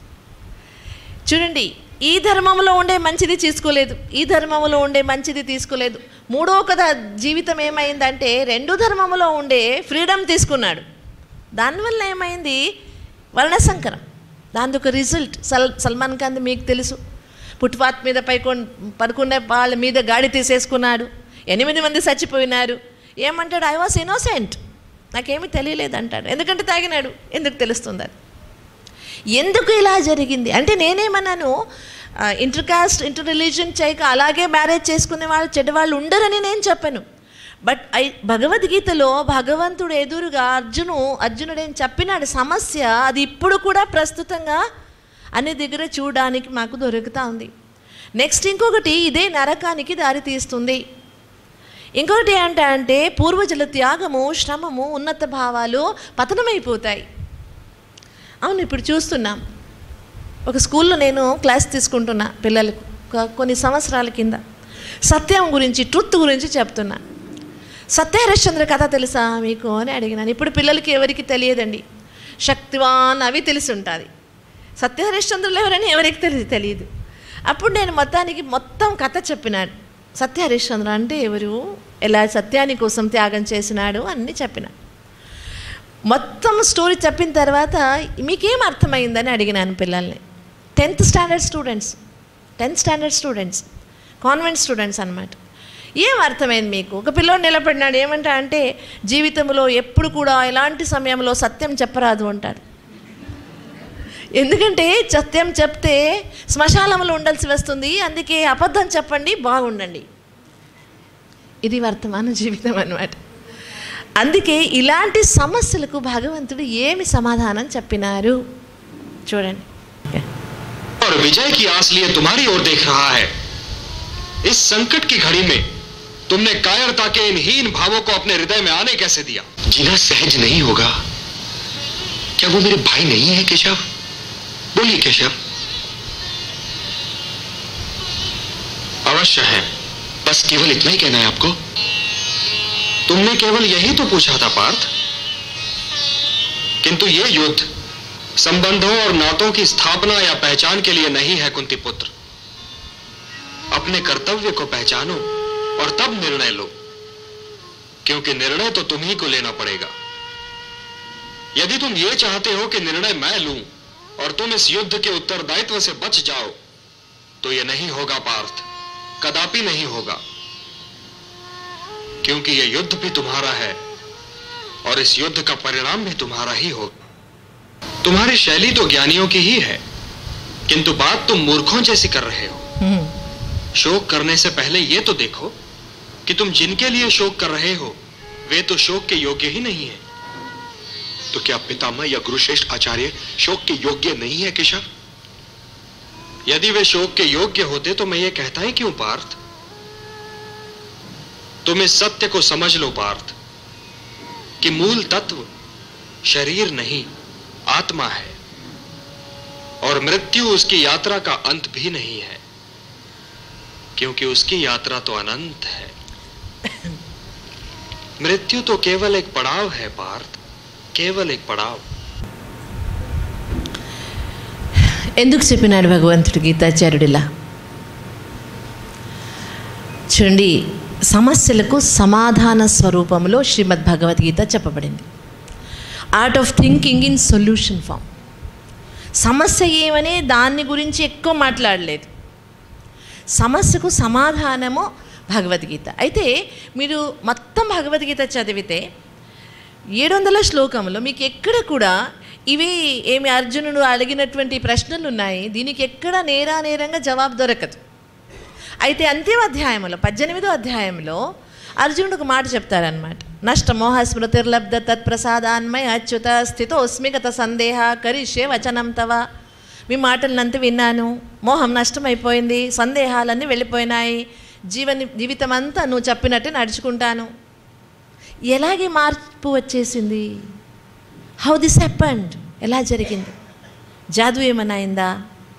చూడండి ఈ ధర్మంలో ఉండే మంచిది తీసుకోలేదు ఈ ధర్మంలో ఉండే మంచిది తీసుకోలేదు మూడో కథ జీవితం ఏమైందంటే రెండు ధర్మంలో ఉండే ఫ్రీడమ్ తీసుకున్నాడు దానివల్ల ఏమైంది వర్ణసంకరం దాని ఒక రిజల్ట్ సల్ సల్మాన్ ఖాన్ మీకు తెలుసు ఫుట్పాత్ మీద పైకొన్ పడుకునే వాళ్ళ మీద గాడి తీసేసుకున్నాడు ఎనిమిది మంది చచ్చిపోయినారు ఏమంటాడు ఐ వాస్ ఇన్నోసెంట్ నాకేమీ తెలియలేదు అంటాడు ఎందుకంటే తాగినాడు ఎందుకు తెలుస్తుంది అది ఎందుకు ఇలా జరిగింది అంటే నేనేమన్నాను ఇంటర్ కాస్ట్ ఇంటర్ రిలీజన్ చేయక అలాగే మ్యారేజ్ చేసుకునే వాళ్ళు చెడ్డవాళ్ళు ఉండరని నేను చెప్పాను బట్ ఐ భగవద్గీతలో భగవంతుడు ఎదురుగా అర్జును అర్జునుడు ఏం చెప్పినాడు సమస్య అది ఇప్పుడు కూడా ప్రస్తుతంగా అన్ని దగ్గర చూడడానికి మాకు దొరుకుతూ ఉంది నెక్స్ట్ ఇంకొకటి ఇదే నరకానికి దారి తీస్తుంది ఇంకొకటి ఏంటంటే పూర్వజుల త్యాగము శ్రమము ఉన్నత భావాలు పతనమైపోతాయి అవును ఇప్పుడు చూస్తున్నాం ఒక స్కూల్లో నేను క్లాస్ తీసుకుంటున్నా పిల్లలకు ఒక కొన్ని సంవత్సరాల కింద సత్యం గురించి ట్రుత్ గురించి చెప్తున్నా సత్య హరిశ్చంద్ర కథ తెలుసా మీకు అని అడిగినాను ఇప్పుడు పిల్లలకి ఎవరికి తెలియదండి శక్తివాన్ అవి తెలిసి ఉంటుంది సత్య హరిశ్చంద్రులు ఎవరని ఎవరికి తెలియదు తెలియదు అప్పుడు నేను మొత్తానికి మొత్తం కథ చెప్పినాడు సత్య హరిశ్చంద్ర అంటే ఎవరు ఎలా సత్యాని కోసం త్యాగం చేసినాడు అన్నీ చెప్పిన మొత్తం స్టోరీ చెప్పిన తర్వాత మీకేం అర్థమైందని అడిగినాను పిల్లల్ని tenth standard students tenth standard students convent students అనమాట ఏం అర్థమైంది మీకు ఒక పిల్లోడు నిలబడినాడు ఏమంటా అంటే జీవితంలో ఎప్పుడు కూడా ఎలాంటి సమయంలో సత్యం చెప్పరాదు అంటాడు ఎందుకంటే సత్యం చెప్తే శ్మశానంలో ఉండాల్సి వస్తుంది అందుకే అబద్ధం చెప్పండి బాగుండండి ఇది వర్తమాన జీవితం అన్నమాట అందుకే ఇలాంటి సమస్యలకు భగవంతుడు ఏమి సమాధానం చెప్పినారు చూడండి और विजय की आस लिए तुम्हारी ओर देख रहा है इस संकट की घड़ी में तुमने कायरता के इन हीन भावों को अपने हृदय में आने कैसे दिया जीना सहज नहीं होगा क्या वो मेरे भाई नहीं है केशव बोलिए केशव अवश्य है बस केवल इतना ही कहना है आपको तुमने केवल यही तो पूछा था पार्थ किंतु ये युद्ध संबंधों और नातों की स्थापना या पहचान के लिए नहीं है कुंती पुत्र अपने कर्तव्य को पहचानो और तब निर्णय लो क्योंकि निर्णय तो तुम्ही को लेना पड़ेगा यदि तुम ये चाहते हो कि निर्णय मैं लूं और तुम इस युद्ध के उत्तरदायित्व से बच जाओ तो यह नहीं होगा पार्थ कदापि नहीं होगा क्योंकि यह युद्ध भी तुम्हारा है और इस युद्ध का परिणाम भी तुम्हारा ही होगा तुम्हारी शैली तो ज्ञानियों की ही है किंतु बात तुम मूर्खों जैसी कर रहे हो शोक करने से पहले यह तो देखो कि तुम जिनके लिए शोक कर रहे हो वे तो शोक के योग्य ही नहीं है तो क्या पितामह या गुरुश्रेष्ठ आचार्य शोक के योग्य नहीं है केशव यदि वे शोक के योग्य होते तो मैं ये कहता ही क्यों पार्थ तुम इस सत्य को समझ लो पार्थ कि मूल तत्व शरीर नहीं आत्मा है और मृत्यु उसकी यात्रा का अंत भी नहीं है क्योंकि उसकी यात्रा तो अनंत है मृत्यु तो केवल एक पड़ाव है पार्थ केवल एक पड़ाव ఎందుకు చెప్పినాడు భగవంతుడు గీతాచార్యుడిలా చూడండి సమస్యలకు సమాధాన స్వరూపంలో శ్రీమద్ భగవద్గీత చెప్పబడింది art of thinking in solution form సమస్య ఏమని దాన్ని గురించి ఎక్కువ మాట్లాడలేదు సమస్యకు సమాధానము భగవద్గీత అయితే మీరు మొత్తం భగవద్గీత చదివితే ఏడు వందల శ్లోకంలో మీకు ఎక్కడ కూడా ఇవి ఏమి అర్జునుడు అడిగినటువంటి ప్రశ్నలు ఉన్నాయి దీనికి ఎక్కడ నేరా నేరంగా జవాబు దొరకదు అయితే అంతిమ అధ్యాయంలో పద్దెనిమిదో అధ్యాయంలో అర్జునుడు ఒక మాట చెప్తారనమాట నష్టమోహ స్మృతిర్లబ్ధ తత్ప్రసాదాన్మయ అచ్యుత స్థితోస్మి గత సందేహ కరిష్యే వచనం తవ మీ మాటలనంతా విన్నాను మోహం నష్టమైపోయింది సందేహాలన్నీ వెళ్ళిపోయినాయి జీవని జీవితం అంతా నువ్వు చెప్పినట్టే నడుచుకుంటాను ఎలాగే మార్పు వచ్చేసింది హౌ దిస్ హ్యాపండ్ ఎలా జరిగింది జాదు ఏమన్నా అయిందా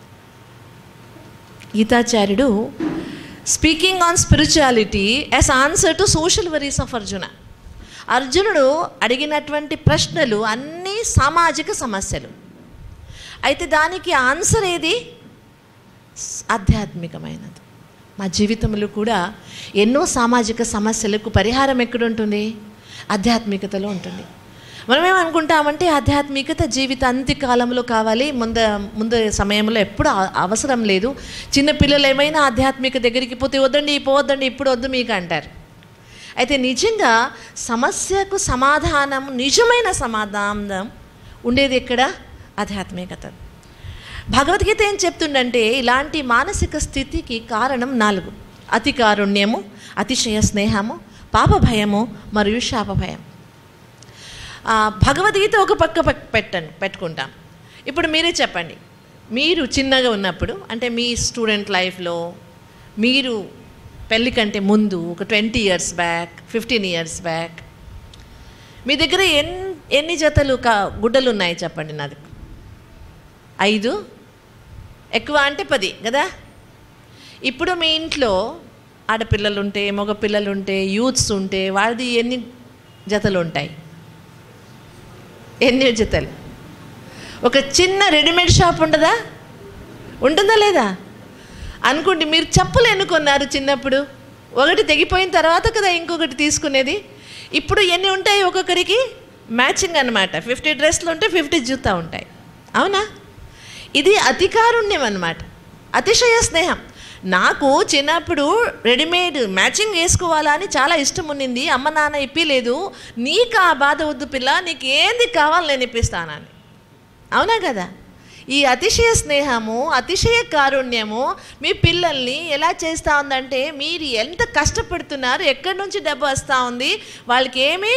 గీతాచార్యుడు speaking on spirituality as answer to social worries of Arjuna అర్జునుడు అడిగినటువంటి ప్రశ్నలు అన్నీ సామాజిక సమస్యలు అయితే దానికి ఆన్సర్ ఏది ఆధ్యాత్మికమైనది మా జీవితంలో కూడా ఎన్నో సామాజిక సమస్యలకు పరిహారం ఎక్కడుంటుంది ఆధ్యాత్మికతలో ఉంటుంది మనం ఏమనుకుంటామంటే ఆధ్యాత్మికత జీవిత అంత్యకాలంలో కావాలి ముంద ముందు సమయంలో ఎప్పుడు ఆ- అవసరం లేదు చిన్నపిల్లలు ఏమైనా ఆధ్యాత్మిక దగ్గరికి పోతే వద్దండి పోవద్దండి ఇప్పుడు వద్దు మీకు అంటారు అయితే నిజంగా సమస్యకు సమాధానం నిజమైన సమాధానం ఉండేది ఎక్కడ ఆధ్యాత్మికత భగవద్గీత ఏం చెప్తుండంటే ఇలాంటి మానసిక స్థితికి కారణం నాలుగు అతి కారుణ్యము అతిశయ స్నేహము పాప భయము మరియు శాప భయం ఆ, భగవద్గీత ఒక పక్క పక్- పెట్టండి పెట్టుకుంటాం ఇప్పుడు మీరే చెప్పండి మీరు చిన్నగా ఉన్నప్పుడు అంటే మీ స్టూడెంట్ లైఫ్లో మీరు పెళ్ళి కంటే ముందు ఒక twenty years back fifteen years back మీ దగ్గర ఎన్ ఎన్ని జతలు కా గుడ్డలు ఉన్నాయి చెప్పండి నాది ఐదు ఎక్కువ అంటే పది కదా ఇప్పుడు మీ ఇంట్లో ఆడపిల్లలు ఉంటే మగ పిల్లలు ఉంటే యూత్స్ ఉంటే వాళ్ళది ఎన్ని జతలు ఉంటాయి ఎన్ని జతలు ఒక చిన్న రెడీమేడ్ షాప్ ఉండదా ఉంటుందా లేదా అనుకోండి మీరు చెప్పులు ఎన్నుకున్నారు చిన్నప్పుడు ఒకటి తెగిపోయిన తర్వాత కదా ఇంకొకటి తీసుకునేది ఇప్పుడు ఎన్ని ఉంటాయి ఒక్కొక్కరికి మ్యాచింగ్ అనమాట ఫిఫ్టీ డ్రెస్లు ఉంటే ఫిఫ్టీ జూతా ఉంటాయి అవునా ఇది అతికారుణ్యం అన్నమాట అతిశయ స్నేహం నాకు చిన్నప్పుడు రెడీమేడ్ మ్యాచింగ్ వేసుకోవాలా అని చాలా ఇష్టం ఉన్నింది అమ్మ నాన్న ఇప్పిలేదు నీకు ఆ బాధ వద్దు పిల్ల నీకు ఏంది కావాలి నేను ఇప్పిస్తానని అవునా కదా ఈ అతిశయ స్నేహము అతిశయ కారుణ్యము మీ పిల్లల్ని ఎలా చేస్తూ ఉందంటే మీరు ఎంత కష్టపడుతున్నారు ఎక్కడి నుంచి డబ్బు వస్తూ ఉంది వాళ్ళకి ఏమి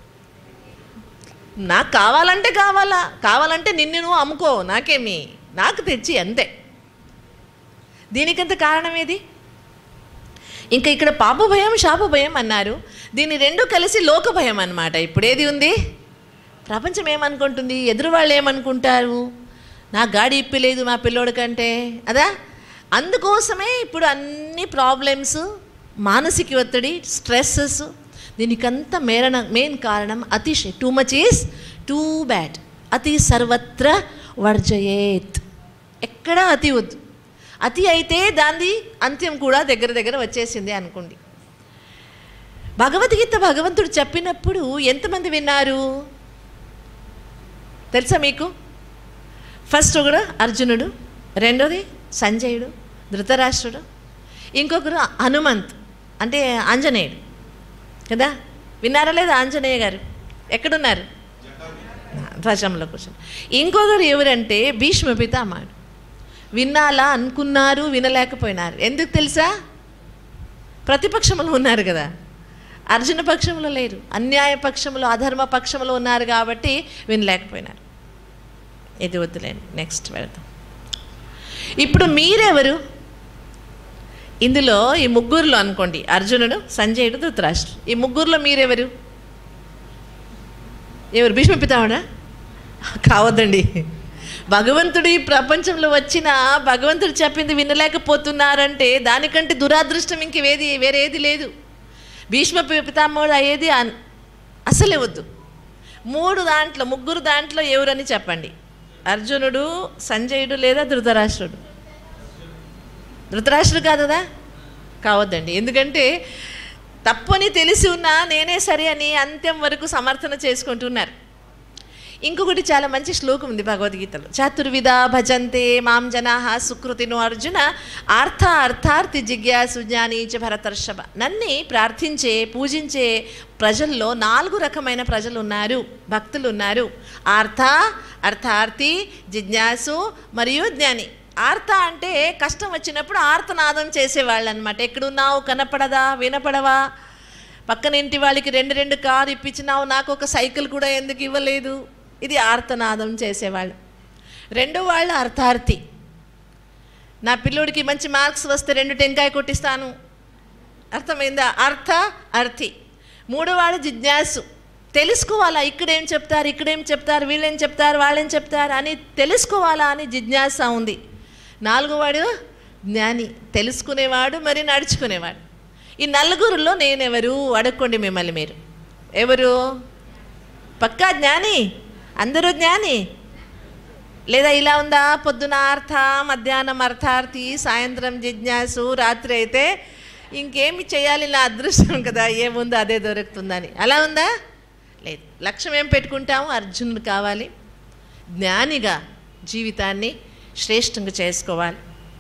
నాకు కావాలంటే కావాలా కావాలంటే నిన్ను నువ్వు అమ్ముకో నాకేమి నాకు తెచ్చి అంతే దీనికంత కారణం ఏది ఇంకా ఇక్కడ పాప భయం శాప భయం అన్నారు దీని రెండు కలిసి లోక భయం అన్నమాట ఇప్పుడు ఏది ఉంది ప్రపంచం ఏమనుకుంటుంది ఎదురు వాళ్ళు ఏమనుకుంటారు నా గాడి ఇప్పలేదు మా పిల్లోడి కంటే అదా అందుకోసమే ఇప్పుడు అన్ని ప్రాబ్లమ్స్ మానసిక ఒత్తిడి స్ట్రెస్సెస్ దీనికంతా మేరణ మెయిన్ కారణం అతిశయ too much is too bad అతి సర్వత్ర వర్జయేత్ ఎక్కడా అతి వద్దు అతి అయితే దాని అంత్యం కూడా దగ్గర దగ్గర వచ్చేసింది అనుకోండి భగవద్గీత భగవంతుడు చెప్పినప్పుడు ఎంతమంది విన్నారు తెలుసా మీకు ఫస్ట్ ఒకడు అర్జునుడు రెండోది సంజయుడు ధృతరాష్ట్రుడు ఇంకొకరు హనుమంత్ అంటే ఆంజనేయుడు కదా విన్నారా లేదా ఆంజనేయ గారు ఎక్కడున్నారు ధ్వజంలో కూర్చొని ఇంకొకరు ఎవరంటే భీష్మ పితామహుడు వినాలా అనుకున్నారు వినలేకపోయినారు ఎందుకు తెలుసా ప్రతిపక్షంలో ఉన్నారు కదా అర్జున పక్షంలో లేరు అన్యాయ పక్షంలో అధర్మ పక్షంలో ఉన్నారు కాబట్టి వినలేకపోయినారు ఇది వద్దులేండి నెక్స్ట్ వెళ్దాం ఇప్పుడు మీరెవరు ఇందులో ఈ ముగ్గురులో అనుకోండి అర్జునుడు సంజయుడు ధృతరాష్ట్రుడు ఈ ముగ్గురులో మీరెవరు ఎవరు భీష్మ పితామడా కావద్దండి భగవంతుడు ఈ ప్రపంచంలో వచ్చిన భగవంతుడు చెప్పింది వినలేకపోతున్నారంటే దానికంటే దురాదృష్టం ఇంకేది వేరేది లేదు భీష్మ పి- పితామహుడు అయ్యేది అన్- అసలే వద్దు మూడు దాంట్లో ముగ్గురు దాంట్లో ఎవరని చెప్పండి అర్జునుడు సంజయుడు లేదా ధృతరాష్ట్రుడు ధృతరాష్ట్రుడు కాదదా కావద్దండి ఎందుకంటే తప్పని తెలిసి ఉన్నా నేనే సరి అని అంత్యం వరకు సమర్థన చేసుకుంటున్నారు ఇంకొకటి చాలా మంచి శ్లోకం ఉంది భగవద్గీతలో చతుర్విధ భజంతే మాం జనా సుకృతిను అర్జున ఆర్థ అర్థార్థి జిజ్ఞాసు జ్ఞానీచ భరతర్షభ నన్ని ప్రార్థించే పూజించే ప్రజల్లో నాలుగు రకమైన ప్రజలు ఉన్నారు భక్తులు ఉన్నారు ఆర్థ అర్థార్థి జిజ్ఞాసు మరియు జ్ఞాని ఆర్త అంటే కష్టం వచ్చినప్పుడు ఆర్తనాదం చేసేవాళ్ళు అనమాట ఎక్కడున్నావు కనపడదా వినపడవా పక్కన ఇంటి వాళ్ళకి రెండు రెండు కారు ఇప్పించినావు నాకు ఒక సైకిల్ కూడా ఎందుకు ఇవ్వలేదు ఇది ఆర్తనాదం చేసేవాళ్ళు రెండో వాళ్ళు అర్థార్థి నా పిల్లోడికి మంచి మార్క్స్ వస్తే రెండు టెంకాయ కొట్టిస్తాను అర్థమైందా అర్థ అర్థి మూడో వాడు జిజ్ఞాసు తెలుసుకోవాలా ఇక్కడేం చెప్తారు ఇక్కడేం చెప్తారు వీళ్ళేం చెప్తారు వాళ్ళేం చెప్తారు అని తెలుసుకోవాలా అని జిజ్ఞాస ఉంది నాలుగో వాడు జ్ఞాని తెలుసుకునేవాడు మరి నడుచుకునేవాడు ఈ నలుగురులో నేనెవరు అడుక్కోండి మిమ్మల్ని మీరు ఎవరు పక్కా జ్ఞాని అందరూ జ్ఞాని లేదా ఇలా ఉందా పొద్దున అర్థ మధ్యాహ్నం అర్థార్థి సాయంత్రం జిజ్ఞాసు రాత్రి అయితే ఇంకేమి చేయాలి నా అదృష్టం కదా ఏముందో అదే దొరుకుతుందని అలా ఉందా లేదు లక్ష్యం ఏం పెట్టుకుంటాము అర్జునుడు కావాలి జ్ఞానిగా జీవితాన్ని శ్రేష్టంగా చేసుకోవాలి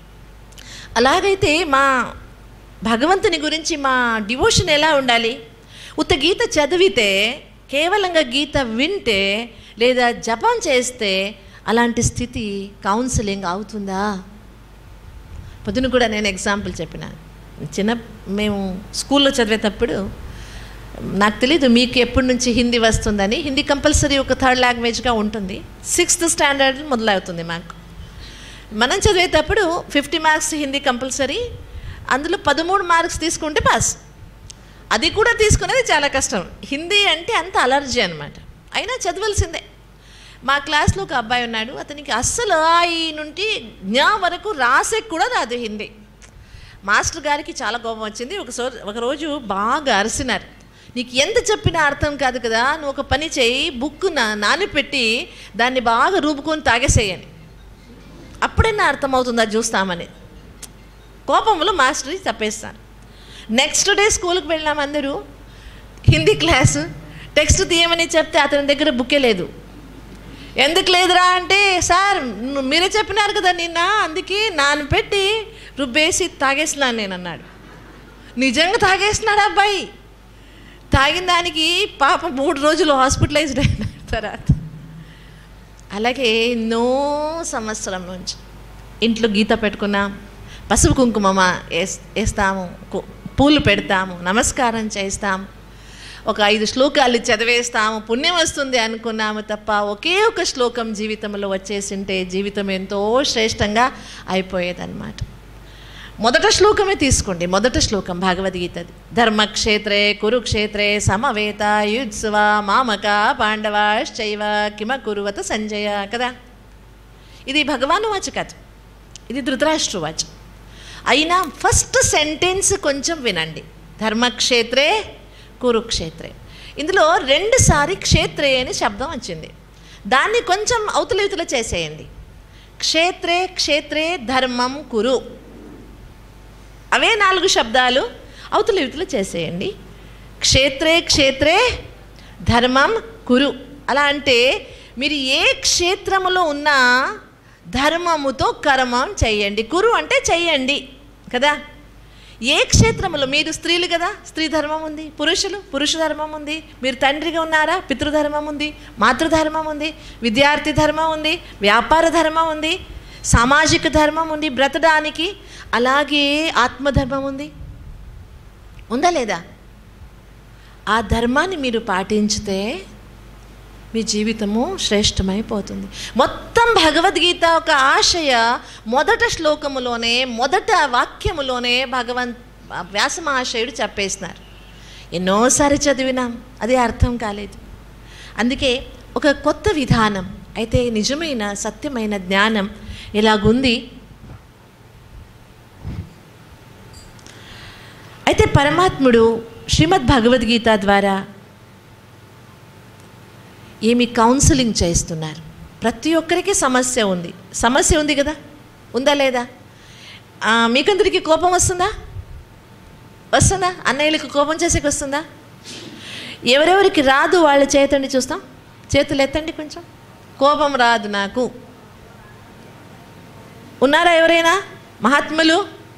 అలాగైతే మా భగవంతుని గురించి మా డివోషన్ ఎలా ఉండాలి ఉత్త గీత చదివితే కేవలంగా గీత వింటే లేదా జపం చేస్తే అలాంటి స్థితి కౌన్సిలింగ్ అవుతుందా పొద్దున కూడా నేను ఎగ్జాంపుల్ చెప్పిన చిన్న మేము స్కూల్లో చదివేటప్పుడు నాకు తెలీదు మీకు ఎప్పటి నుంచి హిందీ వస్తుందని హిందీ కంపల్సరీ ఒక థర్డ్ లాంగ్వేజ్గా ఉంటుంది సిక్స్త్ స్టాండర్డ్ మొదలవుతుంది మాకు మనం చదివేటప్పుడు ఫిఫ్టీ మార్క్స్ హిందీ కంపల్సరీ అందులో పదమూడు మార్క్స్ తీసుకుంటే పాస్ అది కూడా తీసుకునేది చాలా కష్టం హిందీ అంటే అంత అలర్జీ అనమాట అయినా చదవలసిందే మా క్లాస్లో ఒక అబ్బాయి ఉన్నాడు అతనికి అస్సలు ఆ ఈ నుండి జ్ఞా వరకు రాసే కూడా రాదు హిందీ మాస్టర్ గారికి చాలా కోపం వచ్చింది ఒకసో ఒకరోజు బాగా అరిసినారు నీకు ఎంత చెప్పినా అర్థం కాదు కదా నువ్వు ఒక పని చేయి బుక్ నా నానపెట్టి దాన్ని బాగా రూపుకొని తాగేసేయని అప్పుడైనా అర్థమవుతుందా చూస్తామని కోపంలో మాస్టర్ తప్పేస్తాను నెక్స్ట్ డే స్కూల్కి వెళ్ళాం అందరూ హిందీ క్లాసు టెక్స్ట్ తీయమని చెప్తే అతని దగ్గర బుక్కే లేదు ఎందుకు లేదురా అంటే సార్ ను- మీరే చెప్పినారు కదా నిన్న అందుకే నాన్న పెట్టి రుబ్బేసి తాగేసినాను నేను అన్నాడు నిజంగా తాగేసినాడు అబ్బాయి తాగిన దానికి పాప మూడు రోజులు హాస్పిటలైజ్డ్ అయినాడు తర్వాత అలాగే ఎన్నో సంవత్సరం నుంచి ఇంట్లో గీత పెట్టుకున్నాం పసుపు కుంకుమమ వేస్ వేస్తాము కు- పూలు పెడతాము నమస్కారం చేస్తాము ఒక ఐదు శ్లోకాలు చదివేస్తాము పుణ్యం వస్తుంది అనుకున్నాము తప్ప ఒకే ఒక శ్లోకం జీవితంలో వచ్చేసింటే జీవితం ఎంతో శ్రేష్టంగా అయిపోయేదన్నమాట మొదట శ్లోకమే తీసుకోండి మొదట శ్లోకం భగవద్గీతది ధర్మక్షేత్రే కురుక్షేత్రే సమవేత యుత్సవ మామక పాండవాశ్చైవ కిమ కురువత సంజయ కదా ఇది భగవాను వాచ కాదు ఇది ధృతరాష్ట్ర వాచ అయినా ఫస్ట్ సెంటెన్స్ కొంచెం వినండి ధర్మక్షేత్రే కురుక్షేత్రే ఇందులో రెండుసారి క్షేత్రే అని శబ్దం వచ్చింది దాన్ని కొంచెం అవతల ఇవతల చేసేయండి క్షేత్రే క్షేత్రే ధర్మం కురు అవే నాలుగు శబ్దాలు అవతల ఇవతల చేసేయండి క్షేత్రే క్షేత్రే ధర్మం కురు అలా అంటే మీరు ఏ క్షేత్రములో ఉన్నా ధర్మముతో కర్మం చెయ్యండి కురు అంటే చెయ్యండి కదా ఏ క్షేత్రములో మీరు స్త్రీలు కదా స్త్రీ ధర్మం ఉంది పురుషులు పురుష ధర్మం ఉంది మీరు తండ్రిగా ఉన్నారా పితృధర్మం ఉంది మాతృధర్మం ఉంది విద్యార్థి ధర్మం ఉంది వ్యాపార ధర్మం ఉంది సామాజిక ధర్మం ఉంది బ్రతడానికి అలాగే ఆత్మధర్మం ఉంది ఉందా లేదా ఆ ధర్మాన్ని మీరు పాటించితే మీ జీవితము శ్రేష్టమైపోతుంది మొత్తం భగవద్గీత ఒక ఆశయ మొదట శ్లోకములోనే మొదట వాక్యములోనే భగవంత్ వ్యాస మహాశయుడు చెప్పేసినారు ఎన్నోసారి చదివినాం అదే అర్థం కాలేదు అందుకే ఒక కొత్త విధానం అయితే నిజమైన సత్యమైన జ్ఞానం ఇలాగుంది అయితే పరమాత్ముడు శ్రీమద్ భగవద్గీత ద్వారా ఏమి కౌన్సిలింగ్ చేస్తున్నారు ప్రతి ఒక్కరికి సమస్య ఉంది సమస్య ఉంది కదా ఉందా లేదా ఆ, మీకందరికీ కోపం వస్తుందా వస్తుందా అన్నయ్యలకు కోపం చేసేకి వస్తుందా ఎవరెవరికి రాదు వాళ్ళ చేతండి చూస్తాం చేతులు ఎత్తండి కొంచెం కోపం రాదు నాకు ఉన్నారా ఎవరైనా మహాత్ములు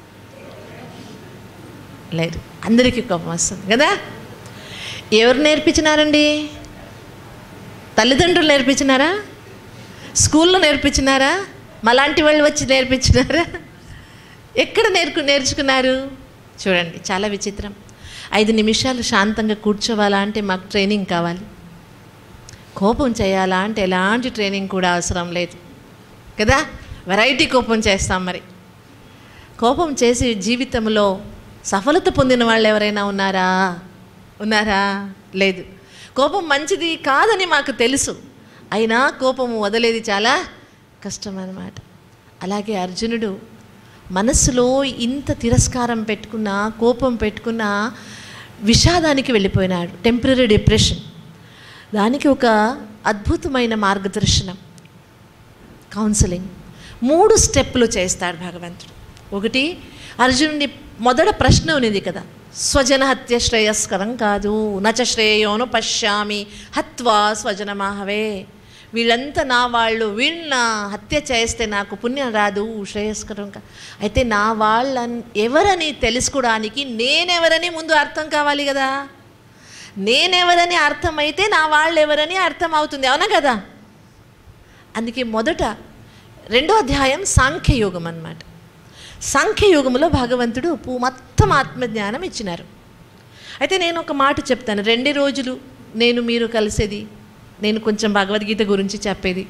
లేరు అందరికీ కోపం వస్తుంది కదా ఎవరు నేర్పించినారండి తల్లిదండ్రులు నేర్పించినారా స్కూల్లో నేర్పించినారా మలాంటి వాళ్ళు వచ్చి నేర్పించినారా ఎక్కడ నేర్కు నేర్చుకున్నారు చూడండి చాలా విచిత్రం ఐదు నిమిషాలు శాంతంగా కూర్చోవాలా అంటే మాకు ట్రైనింగ్ కావాలి కోపం చేయాలా అంటే ఎలాంటి ట్రైనింగ్ కూడా అవసరం లేదు కదా వెరైటీ కోపం చేస్తాం మరి కోపం చేసి జీవితంలో సఫలత పొందిన వాళ్ళు ఎవరైనా ఉన్నారా ఉన్నారా లేదు కోపం మంచిది కాదని మాకు తెలుసు అయినా కోపం వదిలేది చాలా కష్టం అన్నమాట అలాగే అర్జునుడు మనస్సులో ఇంత తిరస్కారం పెట్టుకున్న కోపం పెట్టుకున్న విషాదానికి వెళ్ళిపోయినాడు టెంపరీ డిప్రెషన్ దానికి ఒక అద్భుతమైన మార్గదర్శనం కౌన్సిలింగ్ మూడు స్టెప్పులు చేస్తాడు భగవంతుడు ఒకటి అర్జునుడి మొదట ప్రశ్న ఉన్నది కదా స్వజన హత్య శ్రేయస్కరం కాదు నచ శ్రేయోను పశ్యామి హత్వా స్వజనమాహవే వీళ్ళంతా నా వాళ్ళు వీళ్ళ హత్య చేస్తే నాకు పుణ్యం రాదు శ్రేయస్కరం కా అయితే నా వాళ్ళ ఎవరని తెలుసుకోవడానికి నేనెవరని ముందు అర్థం కావాలి కదా నేనెవరని అర్థమైతే నా వాళ్ళు ఎవరని అర్థం అవుతుంది అవునా కదా అందుకే మొదట రెండో అధ్యాయం సాంఖ్యయోగం అన్నమాట సాంఖ్యయోగంలో భగవంతుడు పూ- మొత్తం ఆత్మజ్ఞానం ఇచ్చినారు అయితే నేను ఒక మాట చెప్తాను రెండు రోజులు నేను మీరు కలిసేది నేను కొంచెం భగవద్గీత గురించి చెప్పేది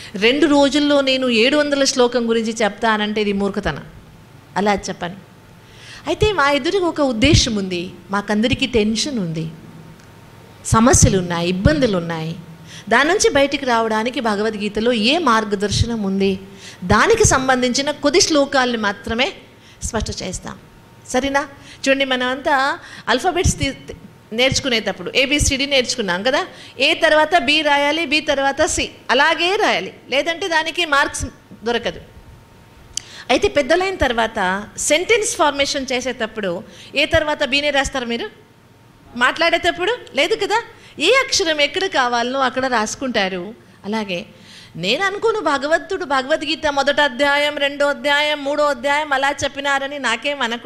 రెండు రోజుల్లో నేను ఏడు వందల శ్లోకం గురించి చెప్తానంటే ఇది మూర్ఖతనం అలా చెప్పాను అయితే మా ఎదురుగా ఒక ఉద్దేశం ఉంది మాకందరికీ టెన్షన్ ఉంది సమస్యలు ఉన్నాయి ఇబ్బందులు ఉన్నాయి దాని నుంచి బయటికి రావడానికి భగవద్గీతలో ఏ మార్గదర్శనం ఉంది దానికి సంబంధించిన కొద్ది శ్లోకాలను మాత్రమే స్పష్ట చేస్తాం సరేనా చూడండి మనమంతా అల్ఫాబెట్స్ తీ- తీ- నేర్చుకునేటప్పుడు ఏబిసిడి నేర్చుకున్నాం కదా ఏ తర్వాత బి రాయాలి బి తర్వాత సి అలాగే రాయాలి లేదంటే దానికి మార్క్స్ దొరకదు అయితే పెద్దలైన తర్వాత సెంటెన్స్ ఫార్మేషన్ చేసేటప్పుడు ఏ తర్వాత బీనే రాస్తారు మీరు మాట్లాడేటప్పుడు లేదు కదా ఏ అక్షరం ఎక్కడ కావాలనో అక్కడ రాసుకుంటారు అలాగే నేను అనుకోను భగవంతుడు భగవద్గీత మొదటి అధ్యాయం రెండో అధ్యాయం మూడో అధ్యాయం అలా చెప్పినారని నాకేం అనకు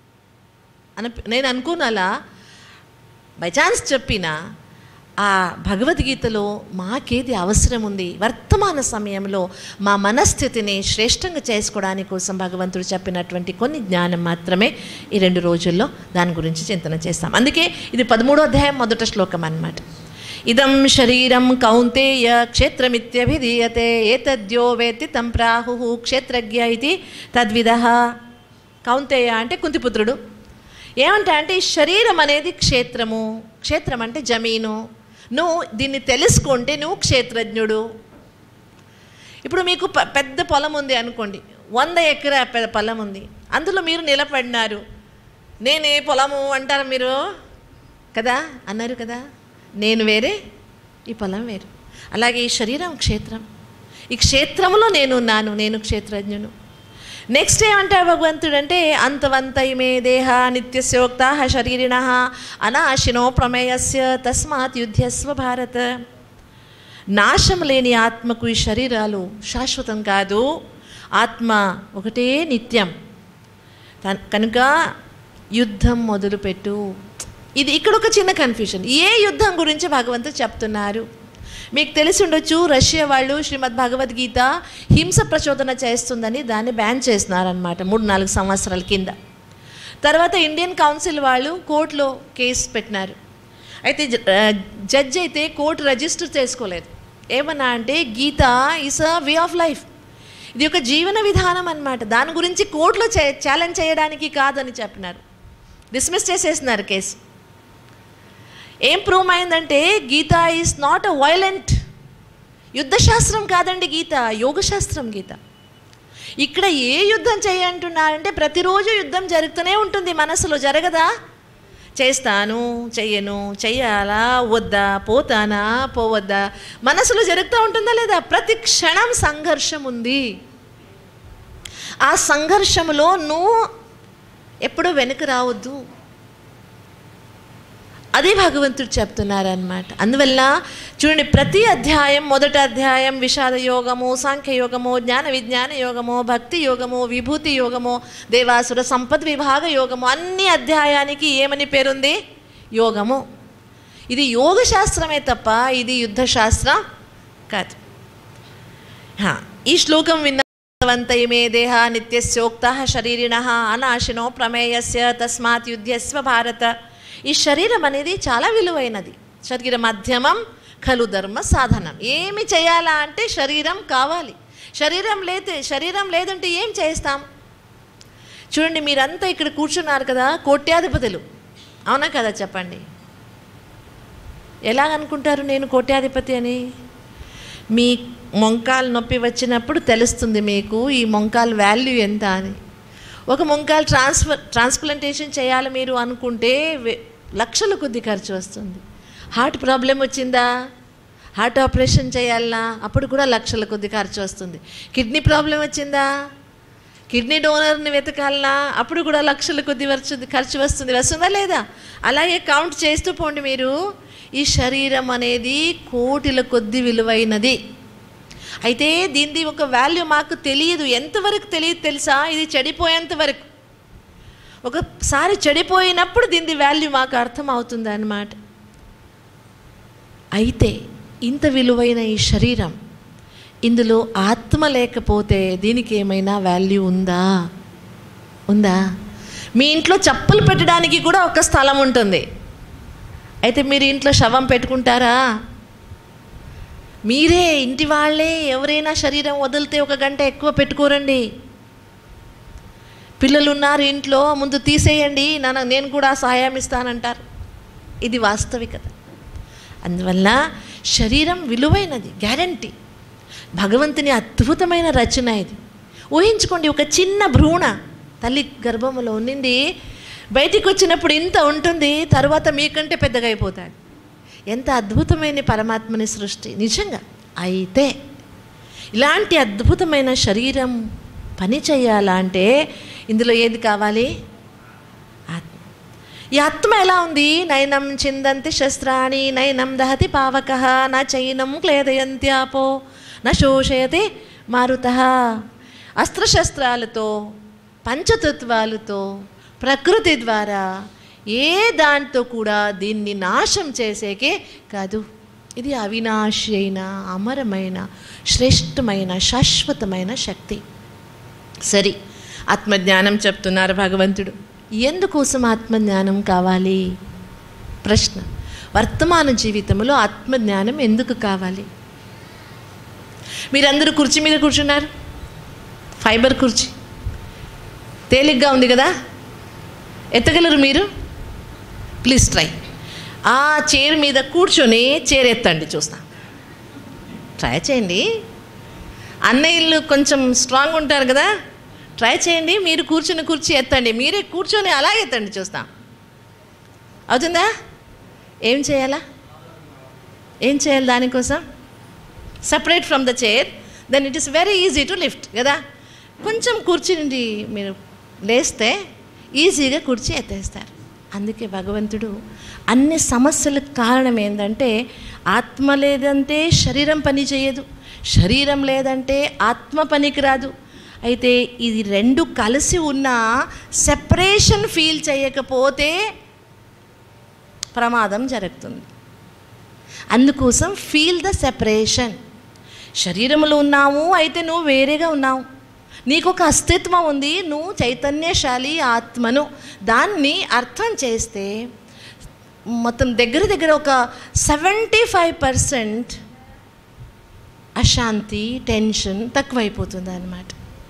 అన నేను అనుకోను అలా బై ఛాన్స్ చెప్పిన ఆ భగవద్గీతలో మాకేది అవసరం ఉంది వర్తమాన సమయంలో మా మనస్థితిని శ్రేష్టంగా చేసుకోవడానికి కోసం భగవంతుడు చెప్పినటువంటి కొన్ని జ్ఞానం మాత్రమే ఈ రెండు రోజుల్లో దాని గురించి చింతన చేస్తాం అందుకే ఇది పదమూడో అధ్యాయం మొదట శ్లోకం అన్నమాట ఇదం శరీరం కౌంతేయ క్షేత్రమిత్యభిధీయతే ఏతద్యో వేత్తి తం ప్రాహు క్షేత్రజ్ఞ ఇది తద్విధ కౌంతేయ అంటే కుంతిపుత్రుడు ఏమంటా అంటే ఈ శరీరం అనేది క్షేత్రము క్షేత్రం అంటే జమీను నువ్వు దీన్ని తెలుసుకుంటే నువ్వు క్షేత్రజ్ఞుడు ఇప్పుడు మీకు ప- పెద్ద పొలం ఉంది అనుకోండి వంద ఎకరా పెద్ద పొలం ఉంది అందులో మీరు నిలబడినారు నేనే పొలము అంటారు మీరు కదా అన్నారు కదా నేను వేరే ఈ పొలం వేరు అలాగే ఈ శరీరం క్షేత్రం ఈ క్షేత్రంలో నేను ఉన్నాను నేను క్షేత్రజ్ఞును నెక్స్ట్ ఏమంటాడు భగవంతుడు అంటే అంతవంతై మే దేహ నిత్యస్యోక్తా శరీరిణ అనాశినో ప్రమేయస్య తస్మాత్ యుద్ధస్వ భారత నాశం లేని ఆత్మకు ఈ శరీరాలు శాశ్వతం కాదు ఆత్మ ఒకటే నిత్యం తన్- కనుక యుద్ధం మొదలుపెట్టు ఇది ఇక్కడ ఒక చిన్న కన్ఫ్యూజన్ ఏ యుద్ధం గురించి భగవంతుడు చెప్తున్నారు మీకు తెలిసి ఉండొచ్చు రష్యా వాళ్ళు శ్రీమద్ భగవద్గీత హింస ప్రచోదన చేస్తుందని దాన్ని బ్యాన్ చేస్తున్నారనమాట మూడు నాలుగు సంవత్సరాల కింద తర్వాత ఇండియన్ కౌన్సిల్ వాళ్ళు కోర్టులో కేసు పెట్టినారు అయితే జ- ఆ, జడ్జ్ అయితే కోర్టు రిజిస్టర్ చేసుకోలేదు ఏమన్నా అంటే Gita is a way of life ఇది ఒక జీవన విధానం అన్నమాట దాని గురించి కోర్టులో చే ఛాలెంజ్ చేయడానికి కాదని చెప్పినారు డిస్మిస్ చేసేసినారు కేసు ఏం ప్రూవ్ అయిందంటే Gita is not a violent యుద్ధశాస్త్రం కాదండి గీత యోగశాస్త్రం గీత ఇక్కడ ఏ యుద్ధం చేయంటున్నారంటే ప్రతిరోజు యుద్ధం జరుగుతూనే ఉంటుంది మనసులో జరగదా చేస్తాను చెయ్యను చెయ్యాలా వద్దా పోతానా పోవద్దా మనసులో జరుగుతూ ఉంటుందా లేదా ప్రతి క్షణం సంఘర్షం ఉంది ఆ సంఘర్షములో నువ్వు ఎప్పుడూ వెనుక రావద్దు అదే భగవంతుడు చెప్తున్నారనమాట అందువల్ల చూడండి ప్రతి అధ్యాయం మొదటి అధ్యాయం విషాద యోగము సాంఖ్య యోగము జ్ఞాన విజ్ఞాన యోగము భక్తి యోగము విభూతి యోగము దేవాసుర సంపద్ విభాగ యోగము అన్ని అధ్యాయానికి ఏమని పేరుంది యోగము ఇది యోగ శాస్త్రమే తప్ప ఇది యుద్ధ శాస్త్రం కాదు హా, ఈ శ్లోకం విన్నవంతై మే దేహ నిత్యస్యోక్త శరీరిణ అనాశినో ప్రమేయస్య తస్మాత్ యుద్ధస్వ భారత ఈ శరీరం అనేది చాలా విలువైనది శరీర మధ్యమం ఖలు ధర్మ సాధనం ఏమి చేయాలా అంటే శరీరం కావాలి శరీరం లేతే శరీరం లేదంటే ఏం చేస్తాం చూడండి మీరంతా ఇక్కడ కూర్చున్నారు కదా కోట్యాధిపతులు అవునా కదా చెప్పండి ఎలాగనుకుంటారు నేను కోట్యాధిపతి అని మీ మొంకాలు నొప్పి వచ్చినప్పుడు తెలుస్తుంది మీకు ఈ మొంకాల్ వాల్యూ ఎంత అని ఒక మొంకాలు ట్రాన్స్ఫర్ ట్రాన్స్ప్లాంటేషన్ చేయాలి మీరు అనుకుంటే వె- లక్షల కొద్ది ఖర్చు వస్తుంది హార్ట్ ప్రాబ్లం వచ్చిందా హార్ట్ ఆపరేషన్ చేయాలనా అప్పుడు కూడా లక్షల కొద్ది ఖర్చు వస్తుంది కిడ్నీ ప్రాబ్లం వచ్చిందా కిడ్నీ డోనర్ని వెతకాలనా అప్పుడు కూడా లక్షల కొద్ది ఖర్చు ఖర్చు వస్తుంది వస్తుందా లేదా అలాగే కౌంట్ చేస్తూ పోండి మీరు ఈ శరీరం అనేది కోటిల కొద్ది విలువైనది అయితే దీనిది ఒక వాల్యూ మాకు తెలియదు ఎంతవరకు తెలియదు తెలుసా ఇది చెడిపోయేంత వరకు ఒకసారి చెడిపోయినప్పుడు దీనిది వాల్యూ మాకు అర్థం అవుతుంది అన్నమాట అయితే ఇంత విలువైన ఈ శరీరం ఇందులో ఆత్మ లేకపోతే దీనికి ఏమైనా వాల్యూ ఉందా ఉందా మీ ఇంట్లో చెప్పులు పెట్టడానికి కూడా ఒక స్థలం ఉంటుంది అయితే మీరు ఇంట్లో శవం పెట్టుకుంటారా మీరే ఇంటి వాళ్ళే ఎవరైనా శరీరం వదిలితే ఒక గంట ఎక్కువ పెట్టుకోరండి పిల్లలు ఉన్నారు ఇంట్లో ముందు తీసేయండి నాన్న నేను కూడా సహాయం ఇస్తానంటారు ఇది వాస్తవికత అందువల్ల శరీరం విలువైనది గ్యారంటీ భగవంతుని అద్భుతమైన రచన ఇది ఊహించుకోండి ఒక చిన్న భ్రూణ తల్లి గర్భంలో ఉండింది బయటికి వచ్చినప్పుడు ఇంత ఉంటుంది తర్వాత మీకంటే పెద్దగా అయిపోతాడు ఎంత అద్భుతమైన పరమాత్మని సృష్టి నిజంగా అయితే ఇలాంటి అద్భుతమైన శరీరం పని చేయాలంటే ఇందులో ఏది కావాలి ఆత్మ ఈ ఆత్మ ఎలా ఉంది నయనం చిందంతి శస్త్రాణి నయనం దహతి పావక నా చైనం క్లేదయంత్యాపో నా శోషయతి మారుత అస్త్రశస్త్రాలతో పంచతత్వాలతో ప్రకృతి ద్వారా ఏ దాంతో కూడా దీన్ని నాశం చేసేకే కాదు ఇది అవినాశి అయిన అమరమైన శ్రేష్టమైన శాశ్వతమైన శక్తి సరి ఆత్మజ్ఞానం చెప్తున్నారు భగవంతుడు ఎందుకోసం ఆత్మజ్ఞానం కావాలి ప్రశ్న వర్తమాన జీవితంలో ఆత్మజ్ఞానం ఎందుకు కావాలి మీరందరూ కుర్చీ మీద కూర్చున్నారు ఫైబర్ కుర్చీ తేలిగ్గా ఉంది కదా ఎత్తగలరు మీరు ప్లీజ్ ట్రై ఆ చైర్ మీద కూర్చొని చైర్ ఎత్తండి చూస్తా ట్రై చేయండి అన్నయ్యలు కొంచెం స్ట్రాంగ్ ఉంటారు కదా ట్రై చేయండి మీరు కూర్చుని కూర్చి ఎత్తండి మీరే కూర్చొని అలా ఎత్తండి చూస్తాం అవుతుందా ఏం చేయాలా ఏం చేయాలి దానికోసం separate from the chair then it is very easy to lift కదా కొంచెం కూర్చుని మీరు లేస్తే ఈజీగా కూర్చి ఎత్తేస్తారు అందుకే భగవంతుడు అన్ని సమస్యలకు కారణం ఏంటంటే ఆత్మ లేదంటే శరీరం పని చేయదు శరీరం లేదంటే ఆత్మ పనికి రాదు అయితే ఇది రెండు కలిసి ఉన్న సెపరేషన్ ఫీల్ చేయకపోతే ప్రమాదం జరుగుతుంది అందుకోసం ఫీల్ ద సెపరేషన్ శరీరంలో ఉన్నావు అయితే నువ్వు వేరేగా ఉన్నావు నీకు ఒక అస్తిత్వం ఉంది నువ్వు చైతన్యశాలి ఆత్మను దాన్ని అర్థం చేస్తే మొత్తం దగ్గర దగ్గర ఒక సెవెంటీ ఫైవ్ పర్సెంట్ అశాంతి టెన్షన్ తక్కువైపోతుంది అన్నమాట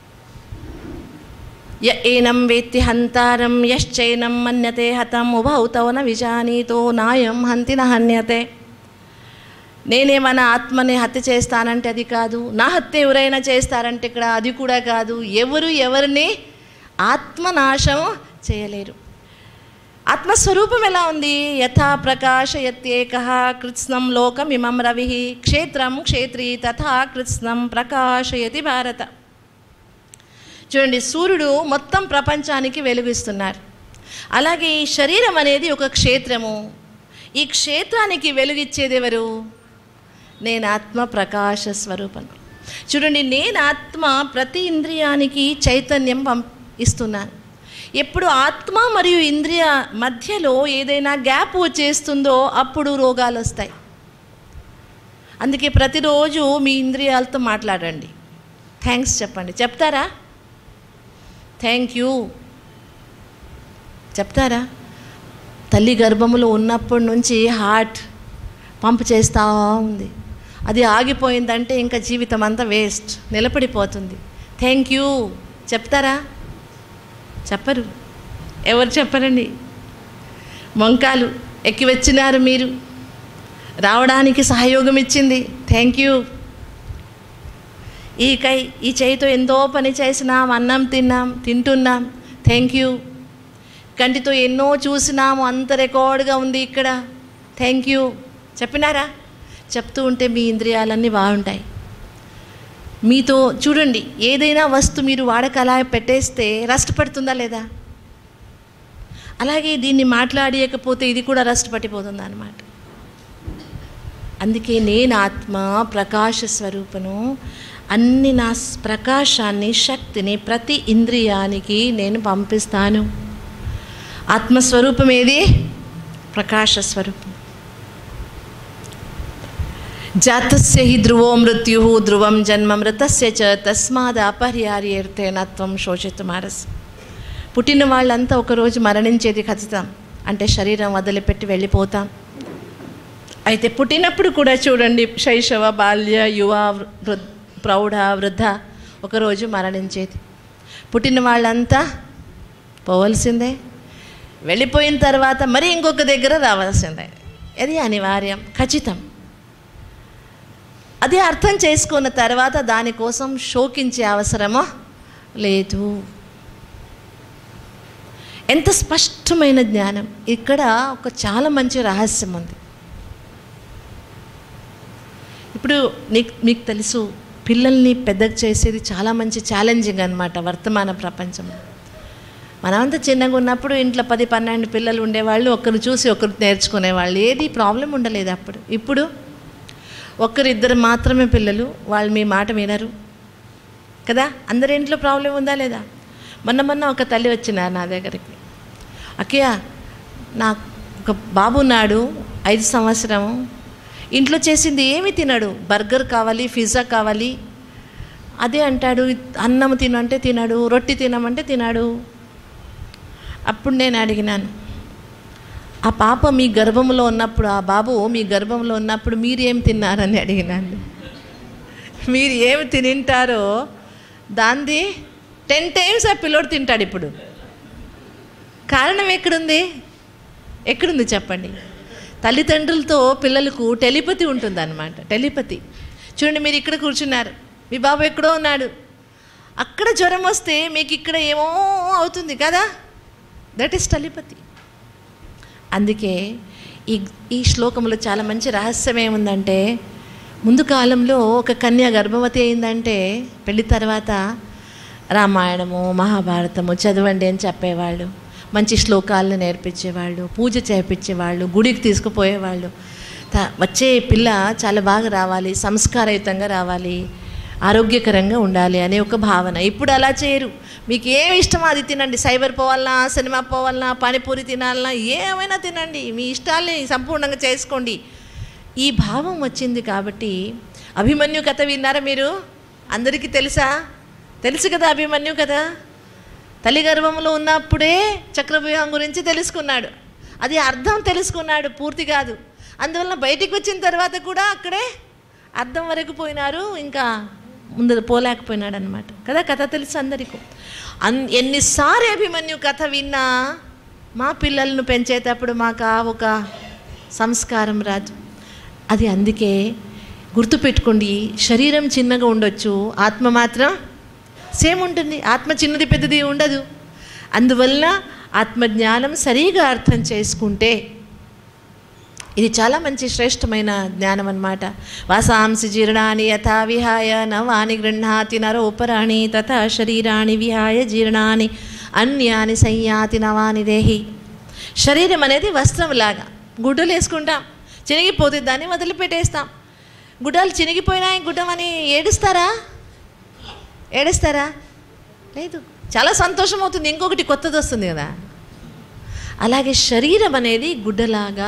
య ఏనం వేత్తి హంతారం యశ్చైనం మన్యతే హతం ఉభౌతవ న విజానీతో నాయం హంతి న హన్యతే నేనేమైనా ఆత్మని హత్య చేస్తానంటే అది కాదు నా హత్య ఎవరైనా చేస్తారంటే ఇక్కడ అది కూడా కాదు ఎవరు ఎవరిని ఆత్మనాశం చేయలేరు ఆత్మస్వరూపం ఎలా ఉంది యథా ప్రకాశయత్యేక కృత్స్నం లోకమిమం రవి క్షేత్రం క్షేత్రి తథా కృత్స్నం ప్రకాశయతి భారత చూడండి సూర్యుడు మొత్తం ప్రపంచానికి వెలుగిస్తున్నారు అలాగే ఈ శరీరం అనేది ఒక క్షేత్రము ఈ క్షేత్రానికి వెలుగిచ్చేది ఎవరు నేను ఆత్మ ప్రకాశ స్వరూపం చూడండి నేను ఆత్మ ప్రతి ఇంద్రియానికి చైతన్యం పం ఇస్తున్నాను ఎప్పుడు ఆత్మ మరియు ఇంద్రియ మధ్యలో ఏదైనా గ్యాప్ వచ్చేస్తుందో అప్పుడు రోగాలు వస్తాయి అందుకే ప్రతిరోజు మీ ఇంద్రియాలతో మాట్లాడండి థ్యాంక్స్ చెప్పండి చెప్తారా థ్యాంక్ యూ చెప్తారా తల్లి గర్భములో ఉన్నప్పటి నుంచి హార్ట్ పంప్ చేస్తూ ఉంది అది ఆగిపోయిందంటే ఇంకా జీవితం అంతా వేస్ట్ నిలబడిపోతుంది థ్యాంక్ యూ చెప్తారా చెప్పరు ఎవరు చెప్పరండి మొంకాలు ఎక్కి వచ్చినారు మీరు రావడానికి సహయోగం ఇచ్చింది థ్యాంక్ యూ ఈ కై ఈ చేయితో ఎంతో పని చేసినాం అన్నం తిన్నాం తింటున్నాం థ్యాంక్ యూ కంటితో ఎన్నో చూసినాము అంత రికార్డుగా ఉంది ఇక్కడ థ్యాంక్ యూ చెప్పినారా చెప్తూ ఉంటే మీ ఇంద్రియాలన్నీ బాగుంటాయి మీతో చూడండి ఏదైనా వస్తు మీరు వాడకలా పెట్టేస్తే రస్ట్ పడుతుందా లేదా అలాగే దీన్ని మాట్లాడేయకపోతే ఇది కూడా రస్ట్ పట్టిపోతుంది అన్నమాట అందుకే నేను ఆత్మ ప్రకాశ స్వరూపను అన్ని నా స్- ప్రకాశాన్ని శక్తిని ప్రతి ఇంద్రియానికి నేను పంపిస్తాను ఆత్మస్వరూపం ఏది ప్రకాశ స్వరూపం జాతస్య హి ధ్రువో మృత్యు ధ్రువం జన్మ మృతస్య చ తస్మాద్ అపర్యార్యేర్థేన త్వం శోషితుమారస్ పుట్టిన వాళ్ళంతా ఒకరోజు మరణించేది ఖచ్చితం అంటే శరీరం వదిలిపెట్టి వెళ్ళిపోతాం అయితే పుట్టినప్పుడు కూడా చూడండి శైశవ బాల్య యువ వృ ప్రౌఢ వృద్ధ ఒకరోజు మరణించేది పుట్టిన వాళ్ళంతా పోవలసిందే వెళ్ళిపోయిన తర్వాత మరి ఇంకొక దగ్గర రావాల్సిందే అది అనివార్యం ఖచ్చితం అది అర్థం చేసుకున్న తర్వాత దానికోసం శోకించే అవసరమో లేదు ఎంత స్పష్టమైన జ్ఞానం ఇక్కడ ఒక చాలా మంచి రహస్యం ఉంది ఇప్పుడు నీకు మీకు తెలుసు పిల్లల్ని పెద్దగా చేసేది చాలా మంచి ఛాలెంజింగ్ అనమాట వర్తమాన ప్రపంచంలో మనమంతా చిన్నగా ఉన్నప్పుడు ఇంట్లో పది పన్నెండు పిల్లలు ఉండేవాళ్ళు ఒకరు చూసి ఒకరు నేర్చుకునేవాళ్ళు ఏది ప్రాబ్లం ఉండలేదు అప్పుడు ఇప్పుడు ఒక్కరిద్దరు మాత్రమే పిల్లలు వాళ్ళు మీ మాట వినరు కదా అందరి ఇంట్లో ప్రాబ్లం ఉందా లేదా మొన్న మొన్న ఒక తల్లి వచ్చినారు నా దగ్గరికి అక్కయ్య నా ఒక బాబు ఉన్నాడు ఐదు సంవత్సరం ఇంట్లో చేసింది ఏమి తినడు బర్గర్ కావాలి పిజ్జా కావాలి అదే అంటాడు అన్నం తినంటే తినడు రొట్టి తినమంటే తినాడు అప్పుడు నేను అడిగినాను ఆ పాప మీ గర్భంలో ఉన్నప్పుడు ఆ బాబు మీ గర్భంలో ఉన్నప్పుడు మీరు ఏం తిన్నారని అడిగినాను మీరు ఏమి తినింటారో దాంది టెన్ టైమ్స్ ఆ పిల్లోడు తింటాడు ఇప్పుడు కారణం ఎక్కడుంది ఎక్కడుంది చెప్పండి తల్లిదండ్రులతో పిల్లలకు టెలిపతి ఉంటుందన్నమాట టెలిపతి చూడండి మీరు ఇక్కడ కూర్చున్నారు మీ బాబు ఎక్కడో ఉన్నాడు అక్కడ జ్వరం వస్తే మీకు ఇక్కడ ఏమో అవుతుంది కదా దట్ ఈస్ టెలిపతి అందుకే ఈ ఈ శ్లోకంలో చాలా మంచి రహస్యం ఏముందంటే ముందు కాలంలో ఒక కన్య గర్భవతి అయిందంటే పెళ్లి తర్వాత రామాయణము మహాభారతము చదవండి అని చెప్పేవాళ్ళు మంచి శ్లోకాలను నేర్పించేవాళ్ళు పూజ చేయించేవాళ్ళు గుడికి తీసుకుపోయేవాళ్ళు త- వచ్చే పిల్ల చాలా బాగా రావాలి సంస్కారయుతంగా రావాలి ఆరోగ్యకరంగా ఉండాలి అనే ఒక భావన ఇప్పుడు అలా చేయరు మీకు ఏమి ఇష్టమో అది తినండి సైబర్ పోవాలన్నా సినిమా పోవాలన్నా పానీపూరి తినాలన్నా ఏమైనా తినండి మీ ఇష్టాల్ని సంపూర్ణంగా చేసుకోండి ఈ భావం వచ్చింది కాబట్టి అభిమన్యు కథ విన్నారా మీరు అందరికీ తెలుసా తెలుసు కదా అభిమన్యు కథ తల్లి గర్భంలో ఉన్నప్పుడే చక్రవ్యూహం గురించి తెలుసుకున్నాడు అది అర్థం తెలుసుకున్నాడు పూర్తి కాదు అందువల్ల బయటికి వచ్చిన తర్వాత కూడా అక్కడే అర్థం వరకు పోయినారు ఇంకా ముందు పోలేకపోయినాడు అనమాట కదా కథ తెలుసు అందరికీ అన్ ఎన్నిసార్లు అభిమన్యు కథ విన్నా మా పిల్లలను పెంచేటప్పుడు మాకు ఆ ఒక సంస్కారం రాదు అది అందుకే గుర్తుపెట్టుకోండి శరీరం చిన్నగా ఉండొచ్చు ఆత్మ మాత్రం సేమ్ ఉంటుంది ఆత్మ చిన్నది పెద్దది ఉండదు అందువల్ల ఆత్మజ్ఞానం సరిగా అర్థం చేసుకుంటే ఇది చాలా మంచి శ్రేష్టమైన జ్ఞానం అన్నమాట వాసాంసి జీర్ణాని యథా విహాయ నవాని గృహ్ణాతి నరోపరాణి తథా శరీరాణి విహాయ జీర్ణాని అన్యాని సంయాతి నవాని దేహి శరీరం అనేది వస్త్రంలాగా గుడ్డలు వేసుకుంటాం చినిగిపోతే దాన్ని వదిలిపెట్టేస్తాం గుడ్డలు చినిగిపోయినాయి గుడ్డమని ఏడుస్తారా ఏడుస్తారా లేదు చాలా సంతోషం అవుతుంది ఇంకొకటి కొత్తది వస్తుంది కదా అలాగే శరీరం అనేది గుడ్డలాగా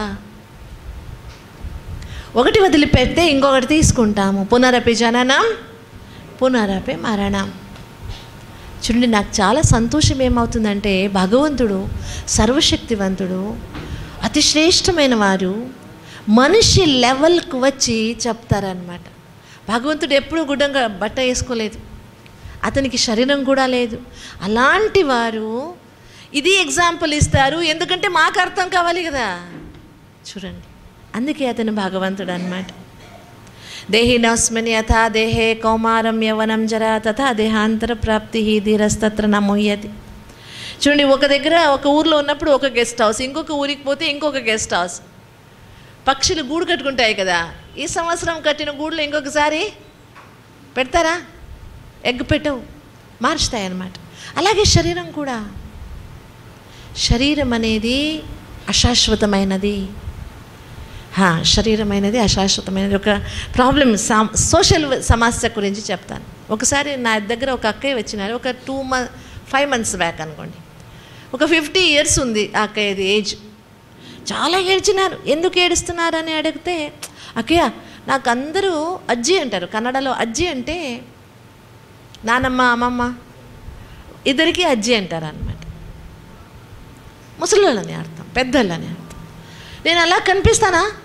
ఒకటి వదిలిపెడితే ఇంకొకటి తీసుకుంటాము పునరపి జననం పునరపి మరణం చూడండి నాకు చాలా సంతోషం ఏమవుతుందంటే భగవంతుడు సర్వశక్తివంతుడు అతి శ్రేష్టమైన వారు మనిషి లెవెల్కి వచ్చి చెప్తారనమాట భగవంతుడు ఎప్పుడూ గుడ్డంగా బట్ట వేసుకోలేదు అతనికి శరీరం కూడా లేదు అలాంటి వారు ఇది ఎగ్జాంపుల్ ఇస్తారు ఎందుకంటే మాకు అర్థం కావాలి కదా చూడండి అందుకే అతను భగవంతుడు అనమాట దేహినస్మిన్ యథా దేహే కౌమారం యవనం జరా తథా దేహాంతర ప్రాప్తి ధీరస్తత్ర నమోయతి చూడండి ఒక దగ్గర ఒక ఊర్లో ఉన్నప్పుడు ఒక గెస్ట్ హౌస్ ఇంకొక ఊరికి పోతే ఇంకొక గెస్ట్ హౌస్ పక్షులు గూడు కట్టుకుంటాయి కదా ఈ సంవత్సరం కట్టిన గూడులో ఇంకొకసారి పెడతారా ఎగ్ పెట్టవు మార్చుతాయి అన్నమాట అలాగే శరీరం కూడా శరీరం అనేది అశాశ్వతమైనది హా, శరీరం అనేది అశాశ్వతమైనది ఒక ప్రాబ్లం సోషల్ సమస్య గురించి చెప్తాను ఒకసారి నా దగ్గర ఒక అక్కయ్య వచ్చినారు ఒక two month five months back అనుకోండి ఒక ఫిఫ్టీ ఇయర్స్ ఉంది ఆ అక్కయ్యది ఏజ్ చాలా ఏడ్చినారు ఎందుకు ఏడుస్తున్నారు అని అడిగితే అక్కయ్య నాకు అందరూ అజ్జి అంటారు కన్నడలో అజ్జి అంటే నానమ్మ అమ్మమ్మ ఇద్దరికి అజ్జి అంటారు అనమాట ముసలోళ్ళని అర్థం పెద్దోళ్ళని అర్థం నేను అలా కనిపిస్తానా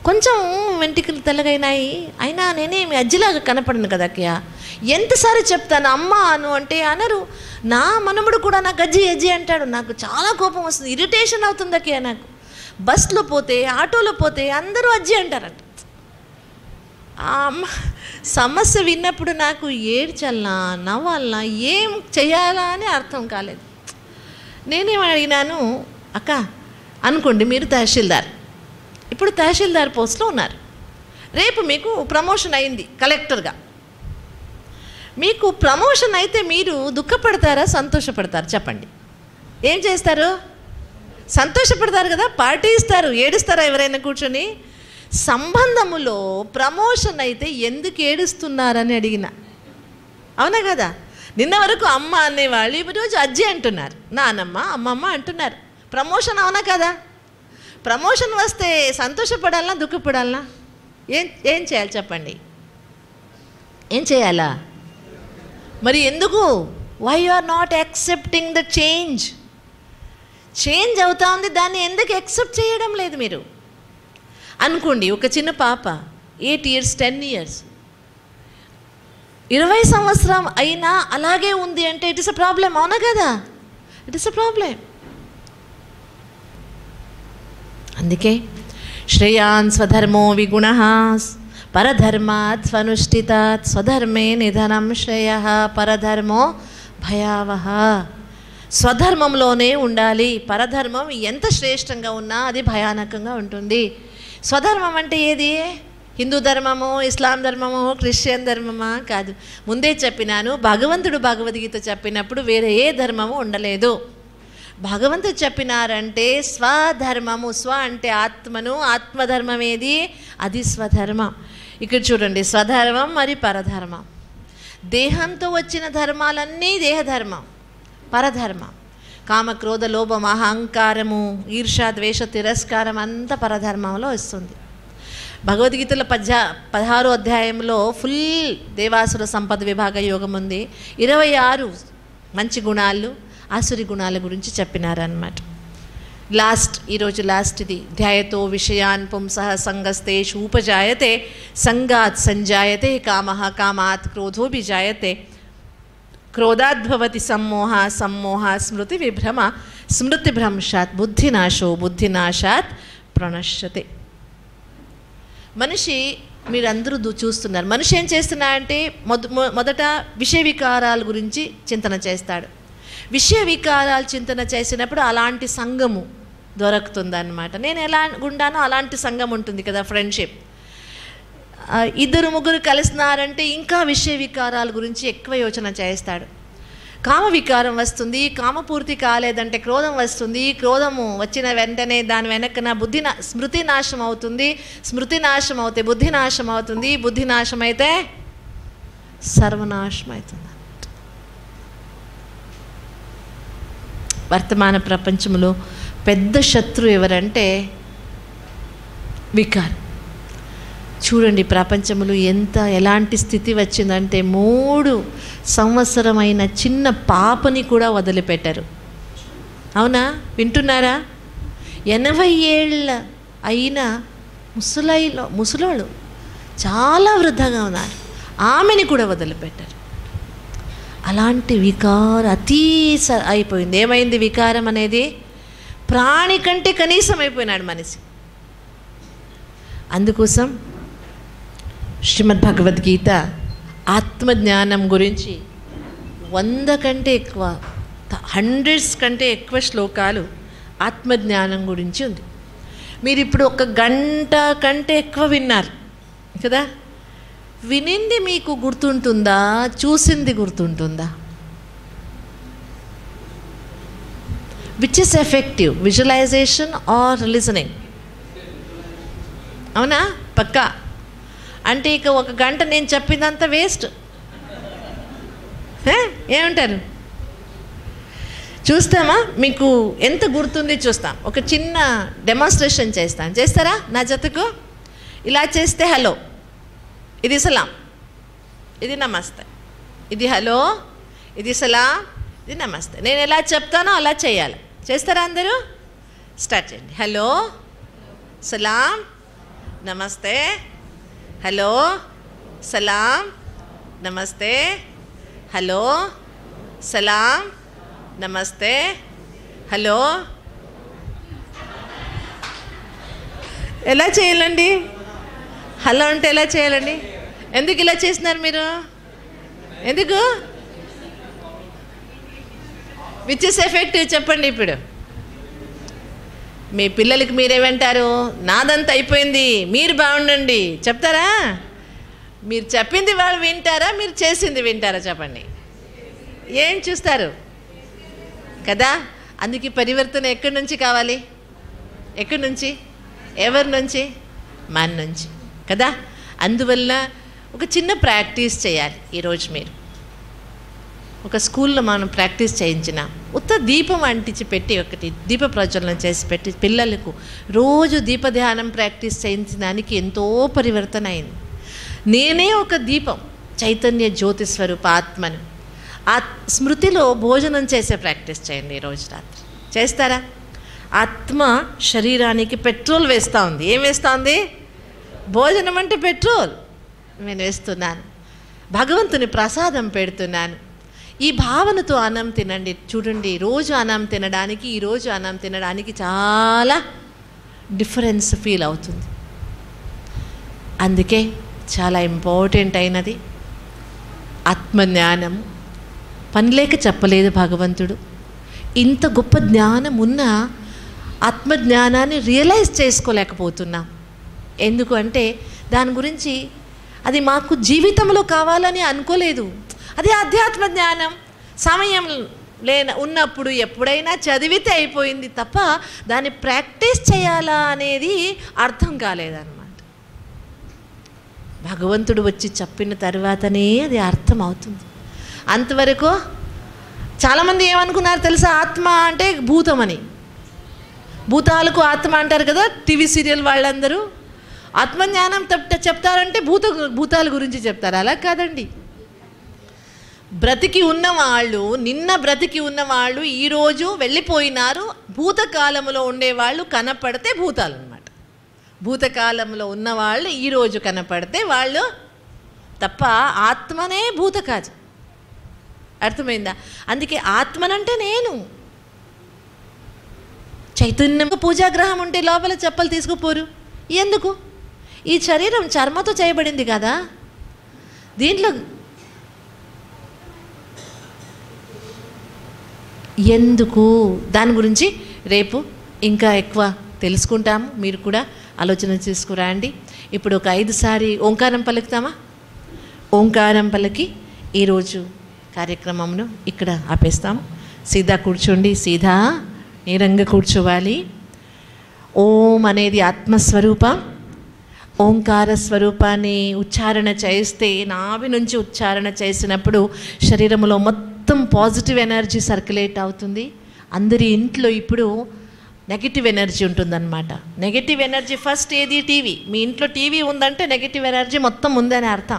కొంచెం వెంట్రుకలు తెల్లగైనాయి అయినా నేనే మీ అజ్జిలాగా కనపడను కదా అక్కయ్య ఎంతసారి చెప్తాను అమ్మ అను అంటే అనరు నా మనముడు కూడా నాకు అజ్జి అజ్జి అంటాడు నాకు చాలా కోపం వస్తుంది ఇరిటేషన్ అవుతుంది అక్కయ్య నాకు బస్లో పోతే ఆటోలో పోతే అందరూ అజ్జి అంటారంట ఆ అమ్మ సమస్య విన్నప్పుడు నాకు ఏడ్చల్నా నవ్వాలనా ఏం చేయాలా అని అర్థం కాలేదు నేనేం అడిగినాను అక్క అనుకోండి మీరు తహసీల్దార్ ఇప్పుడు తహసీల్దార్ పోస్ట్లో ఉన్నారు రేపు మీకు ప్రమోషన్ అయింది కలెక్టర్గా మీకు ప్రమోషన్ అయితే మీరు దుఃఖపడతారా సంతోషపడతారా చెప్పండి ఏం చేస్తారు సంతోషపడతారు కదా పార్టీ ఇస్తారు ఏడుస్తారా ఎవరైనా కూర్చొని సంబంధములో ప్రమోషన్ అయితే ఎందుకు ఏడుస్తున్నారని అడిగిన అవునా కదా నిన్న వరకు అమ్మ అనేవాళ్ళు ఈరోజు అజ్జి అంటున్నారు నానమ్మ అమ్మమ్మ అంటున్నారు ప్రమోషన్ అవునా కదా ప్రమోషన్ వస్తే సంతోషపడాలనా దుఃఖపడాలనా ఏం ఏం చేయాలి చెప్పండి ఏం చేయాలా మరి ఎందుకు why you are not accepting the change change అవుతా ఉంది దాన్ని ఎందుకు యాక్సెప్ట్ చేయడం లేదు మీరు అనుకోండి ఒక చిన్న పాప ఎయిట్ ఇయర్స్ టెన్ ఇయర్స్ ఇరవై సంవత్సరం అయినా అలాగే ఉంది అంటే ఇట్ ఇస్ అ ప్రాబ్లం అవునా కదా ఇట్ ఇస్ అ ప్రాబ్లం అందుకే శ్రేయాన్ స్వధర్మో విగుణ పరధర్మాత్ స్వనుష్ఠితాత్ స్వధర్మే నిధనం శ్రేయ పరధర్మో భయావహ స్వధర్మంలోనే ఉండాలి పరధర్మం ఎంత శ్రేష్టంగా ఉన్నా అది భయానకంగా ఉంటుంది స్వధర్మం అంటే ఏది హిందూ ధర్మము ఇస్లాం ధర్మము క్రిస్టియన్ ధర్మమా కాదు ముందే చెప్పినాను భగవంతుడు భగవద్గీత చెప్పినప్పుడు వేరే ఏ ధర్మము ఉండలేదు భగవంతుడు చెప్పినారంటే స్వధర్మము స్వ అంటే ఆత్మను ఆత్మధర్మం ఏది అది స్వధర్మం ఇక్కడ చూడండి స్వధర్మం మరి పరధర్మం దేహంతో వచ్చిన ధర్మాలన్నీ దేహధర్మం పరధర్మం కామ క్రోధ లోభం అహంకారము ఈర్ష ద్వేష తిరస్కారం అంతా పరధర్మంలో వస్తుంది భగవద్గీతలో పద్య పదహారో అధ్యాయంలో ఫుల్ దేవాసుర సంపద విభాగ యోగం ఉంది ఇరవై ఆరు మంచి గుణాలు ఆసురి గుణాల గురించి చెప్పినారనమాట లాస్ట్ ఈరోజు లాస్ట్ ఇది ధ్యాయతో విషయాన్ పుంస సంగస్తేషు ఉపజాయతే సంగాత్ సంజాయతే కామ కామాత్ క్రోధో విజాయతే క్రోధాద్భవతి సమ్మోహ సమ్మోహ స్మృతి విభ్రమ స్మృతి భ్రంశాత్ బుద్ధినాశో బుద్ధినాశాత్ ప్రణశ్యతే మనిషి మీరందరూ దు- చూస్తున్నారు మనిషి ఏం చేస్తున్నాడంటే మొద మొ- మొదట విషయ వికారాల గురించి చింతన చేస్తాడు విషయ వికారాలు చింతన చేసినప్పుడు అలాంటి సంఘము దొరుకుతుందన్నమాట నేను ఎలా గుండానో అలాంటి సంఘం ఉంటుంది కదా ఫ్రెండ్షిప్ ఆ, ఇద్దరు ముగ్గురు కలిసినారంటే ఇంకా విషయ వికారాల గురించి ఎక్కువ యోచన చేస్తాడు కామ వికారం వస్తుంది కామ పూర్తి కాలేదంటే క్రోధం వస్తుంది క్రోధము వచ్చిన వెంటనే దాని వెనకన బుద్ధి నా స్మృతి నాశం అవుతుంది స్మృతి నాశం అవుతే బుద్ధి నాశం అవుతుంది బుద్ధి నాశం అయితే సర్వనాశం అవుతుంది వర్తమాన ప్రపంచంలో పెద్ద శత్రు ఎవరంటే వికారం చూడండి ప్రపంచంలో ఎంత ఎలాంటి స్థితి వచ్చిందంటే మూడు సంవత్సరమైన చిన్న పాపని కూడా వదిలిపెట్టరు అవునా వింటున్నారా ఎనభై ఏళ్ళ అయిన ముసలాయిలో ముసలోళ్ళు చాలా వృద్ధగా ఉన్నారు ఆమెని కూడా వదిలిపెట్టరు అలాంటి వికార అతీ స- అయిపోయింది ఏమైంది వికారం అనేది ప్రాణి కంటే కనీసం అయిపోయినాడు మనిషి అందుకోసం శ్రీమద్ భగవద్గీత ఆత్మజ్ఞానం గురించి వంద కంటే ఎక్కువ హండ్రెడ్స్ కంటే ఎక్కువ శ్లోకాలు ఆత్మజ్ఞానం గురించి ఉంది మీరు ఇప్పుడు ఒక గంట కంటే ఎక్కువ విన్నారు కదా వినింది మీకు గుర్తుంటుందా చూసింది గుర్తుంటుందా which is effective visualisation or listening అవునా పక్కా అంటే ఇక ఒక గంట నేను చెప్పిందంతా వేస్ట్ ఏమంటారు చూస్తామా మీకు ఎంత గుర్తుంది చూస్తాం ఒక చిన్న డెమాన్స్ట్రేషన్ చేస్తాను చేస్తారా నా జతకు ఇలా చేస్తే హలో ఇది సలాం ఇది నమస్తే ఇది హలో ఇది సలాం ఇది నమస్తే నేను ఎలా చెప్తానో అలా చేయాలి చేస్తారా అందరూ స్టార్ట్ చేయండి హలో సలాం నమస్తే హలో సలాం నమస్తే హలో సలాం నమస్తే హలో ఎలా చేయాలండి హలో అంటే ఎలా చేయాలండి ఎందుకు ఇలా చేస్తున్నారు మీరు ఎందుకు విచ్ ఇస్ ఎఫెక్టివ్ చెప్పండి ఇప్పుడు మీ పిల్లలకి మీరేమంటారు నాదంతా అయిపోయింది మీరు బాగుండండి చెప్తారా మీరు చెప్పింది వాళ్ళు వింటారా మీరు చేసింది వింటారా చెప్పండి ఏం చూస్తారు కదా అందుకే పరివర్తన ఎక్కడి నుంచి కావాలి ఎక్కడి నుంచి ఎవరి నుంచి మన నుంచి కదా అందువల్ల ఒక చిన్న ప్రాక్టీస్ చేయాలి ఈరోజు మీరు ఒక స్కూల్లో మనం ప్రాక్టీస్ చేయించిన ఉత్త దీపం అంటించి పెట్టి ఒకటి దీప ప్రజ్వలన చేసి పెట్టి పిల్లలకు రోజు దీపధ్యానం ప్రాక్టీస్ చేయించడానికి ఎంతో పరివర్తన అయింది నేనే ఒక దీపం చైతన్య జ్యోతి స్వరూప ఆత్మను ఆ స్మృతిలో భోజనం చేసే ప్రాక్టీస్ చేయండి ఈరోజు రాత్రి చేస్తారా ఆత్మ శరీరానికి పెట్రోల్ వేస్తూ ఉంది ఏం వేస్తూ ఉంది భోజనం అంటే పెట్రోల్ నేను వేస్తున్నాను భగవంతుని ప్రసాదం పెడుతున్నాను ఈ భావనతో అన్నం తినండి చూడండి రోజు అన్నం తినడానికి ఈరోజు అన్నం తినడానికి చాలా డిఫరెన్స్ ఫీల్ అవుతుంది అందుకే చాలా ఇంపార్టెంట్ అయినది ఆత్మజ్ఞానం పనిలేక చెప్పలేదు భగవంతుడు ఇంత గొప్ప జ్ఞానం ఉన్న ఆత్మజ్ఞానాన్ని రియలైజ్ చేసుకోలేకపోతున్నాం ఎందుకు అంటే దాని గురించి అది మాకు జీవితంలో కావాలని అనుకోలేదు అది ఆధ్యాత్మ జ్ఞానం సమయం లేన ఉన్నప్పుడు ఎప్పుడైనా చదివితే అయిపోయింది తప్ప దాన్ని ప్రాక్టీస్ చేయాలా అనేది అర్థం కాలేదన్నమాట భగవంతుడు వచ్చి చెప్పిన తర్వాతనే అది అర్థం అవుతుంది అంతవరకు చాలామంది ఏమనుకున్నారు తెలుసా ఆత్మ అంటే భూతమని భూతాలకు ఆత్మ అంటారు కదా టీవీ సీరియల్ వాళ్ళందరూ ఆత్మజ్ఞానం తప్ప చెప్తారంటే భూత భూతాల గురించి చెప్తారు అలా కాదండి బ్రతికి ఉన్నవాళ్ళు నిన్న బ్రతికి ఉన్నవాళ్ళు ఈరోజు వెళ్ళిపోయినారు భూతకాలంలో ఉండేవాళ్ళు కనపడితే భూతాలు అనమాట భూతకాలంలో ఉన్నవాళ్ళు ఈరోజు కనపడితే వాళ్ళు తప్ప ఆత్మనే భూత కాదు అర్థమైందా అందుకే ఆత్మనంటే నేను చైతన్యం పూజాగ్రహం ఉంటే లోపల చెప్పలు తీసుకుపోరు ఎందుకు ఈ శరీరం చర్మతో చేయబడింది కదా దీంట్లో ఎందుకు దాని గురించి రేపు ఇంకా ఎక్కువ తెలుసుకుంటాము మీరు కూడా ఆలోచన చేసుకురండి ఇప్పుడు ఒక ఐదు సారి ఓంకారం పలుకుతామా ఓంకారం పలికి ఈరోజు కార్యక్రమంను ఇక్కడ ఆపేస్తాము సీదా కూర్చోండి సీదా నేరంగా కూర్చోవాలి ఓం అనేది ఆత్మస్వరూపం ఓంకార స్వరూపాన్ని ఉచ్చారణ చేస్తే నాభి నుంచి ఉచ్చారణ చేసినప్పుడు శరీరంలో మొత్తం పాజిటివ్ ఎనర్జీ సర్క్యులేట్ అవుతుంది అందరి ఇంట్లో ఇప్పుడు నెగిటివ్ ఎనర్జీ ఉంటుందన్నమాట నెగిటివ్ ఎనర్జీ ఫస్ట్ ఏది టీవీ మీ ఇంట్లో టీవీ ఉందంటే నెగిటివ్ ఎనర్జీ మొత్తం ఉందని అర్థం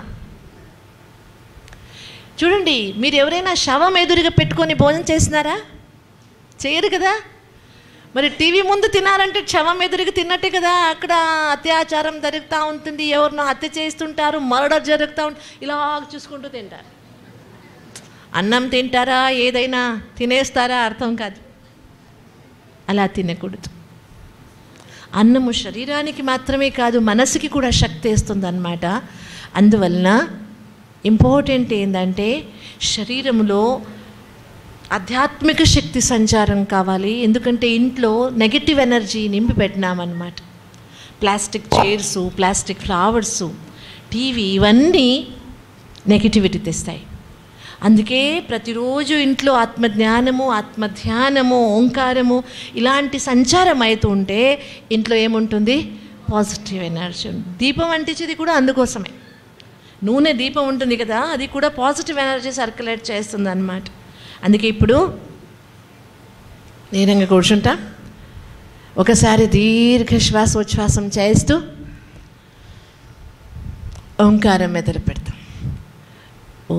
చూడండి మీరు ఎవరైనా శవం ఎదురుగా పెట్టుకొని భోజనం చేసినారా చేయరు కదా మరి టీవీ ముందు తినారంటే శవం ఎదురుగా తిన్నట్టే కదా అక్కడ అత్యాచారం జరుగుతూ ఉంటుంది ఎవరినో హత్య చేస్తుంటారు మర్డర్ జరుగుతూ ఉంటుంది ఇలా చూసుకుంటూ తింటారు అన్నం తింటారా ఏదైనా తినేస్తారా అర్థం కాదు అలా తినకూడదు అన్నము శరీరానికి మాత్రమే కాదు మనసుకి కూడా శక్తి ఇస్తుంది అన్నమాట అందువలన ఇంపార్టెంట్ ఏంటంటే శరీరంలో ఆధ్యాత్మిక శక్తి సంచారం కావాలి ఎందుకంటే ఇంట్లో నెగటివ్ ఎనర్జీ నింపి పెట్టినామన్నమాట plastic chairs plastic flowers TV ఇవన్నీ నెగిటివిటీ తెస్తాయి అందుకే ప్రతిరోజు ఇంట్లో ఆత్మజ్ఞానము ఆత్మధ్యానము ఓంకారము ఇలాంటి సంచారం అవుతూ ఉంటే ఇంట్లో ఏముంటుంది పాజిటివ్ ఎనర్జీ ఉంటుంది దీపం అంటించేది కూడా అందుకోసమే నూనె దీపం ఉంటుంది కదా అది కూడా పాజిటివ్ ఎనర్జీ సర్క్యులేట్ చేస్తుంది అనమాట అందుకే ఇప్పుడు నేరంగా కూర్చుంటా ఒకసారి దీర్ఘ శ్వాసోచ్ఛ్వాసం చేస్తూ ఓంకారం మెదలు పెడతాం ఓ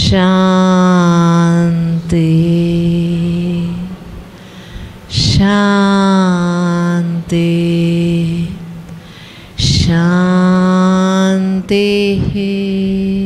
శాంతి శాంతి శాంతి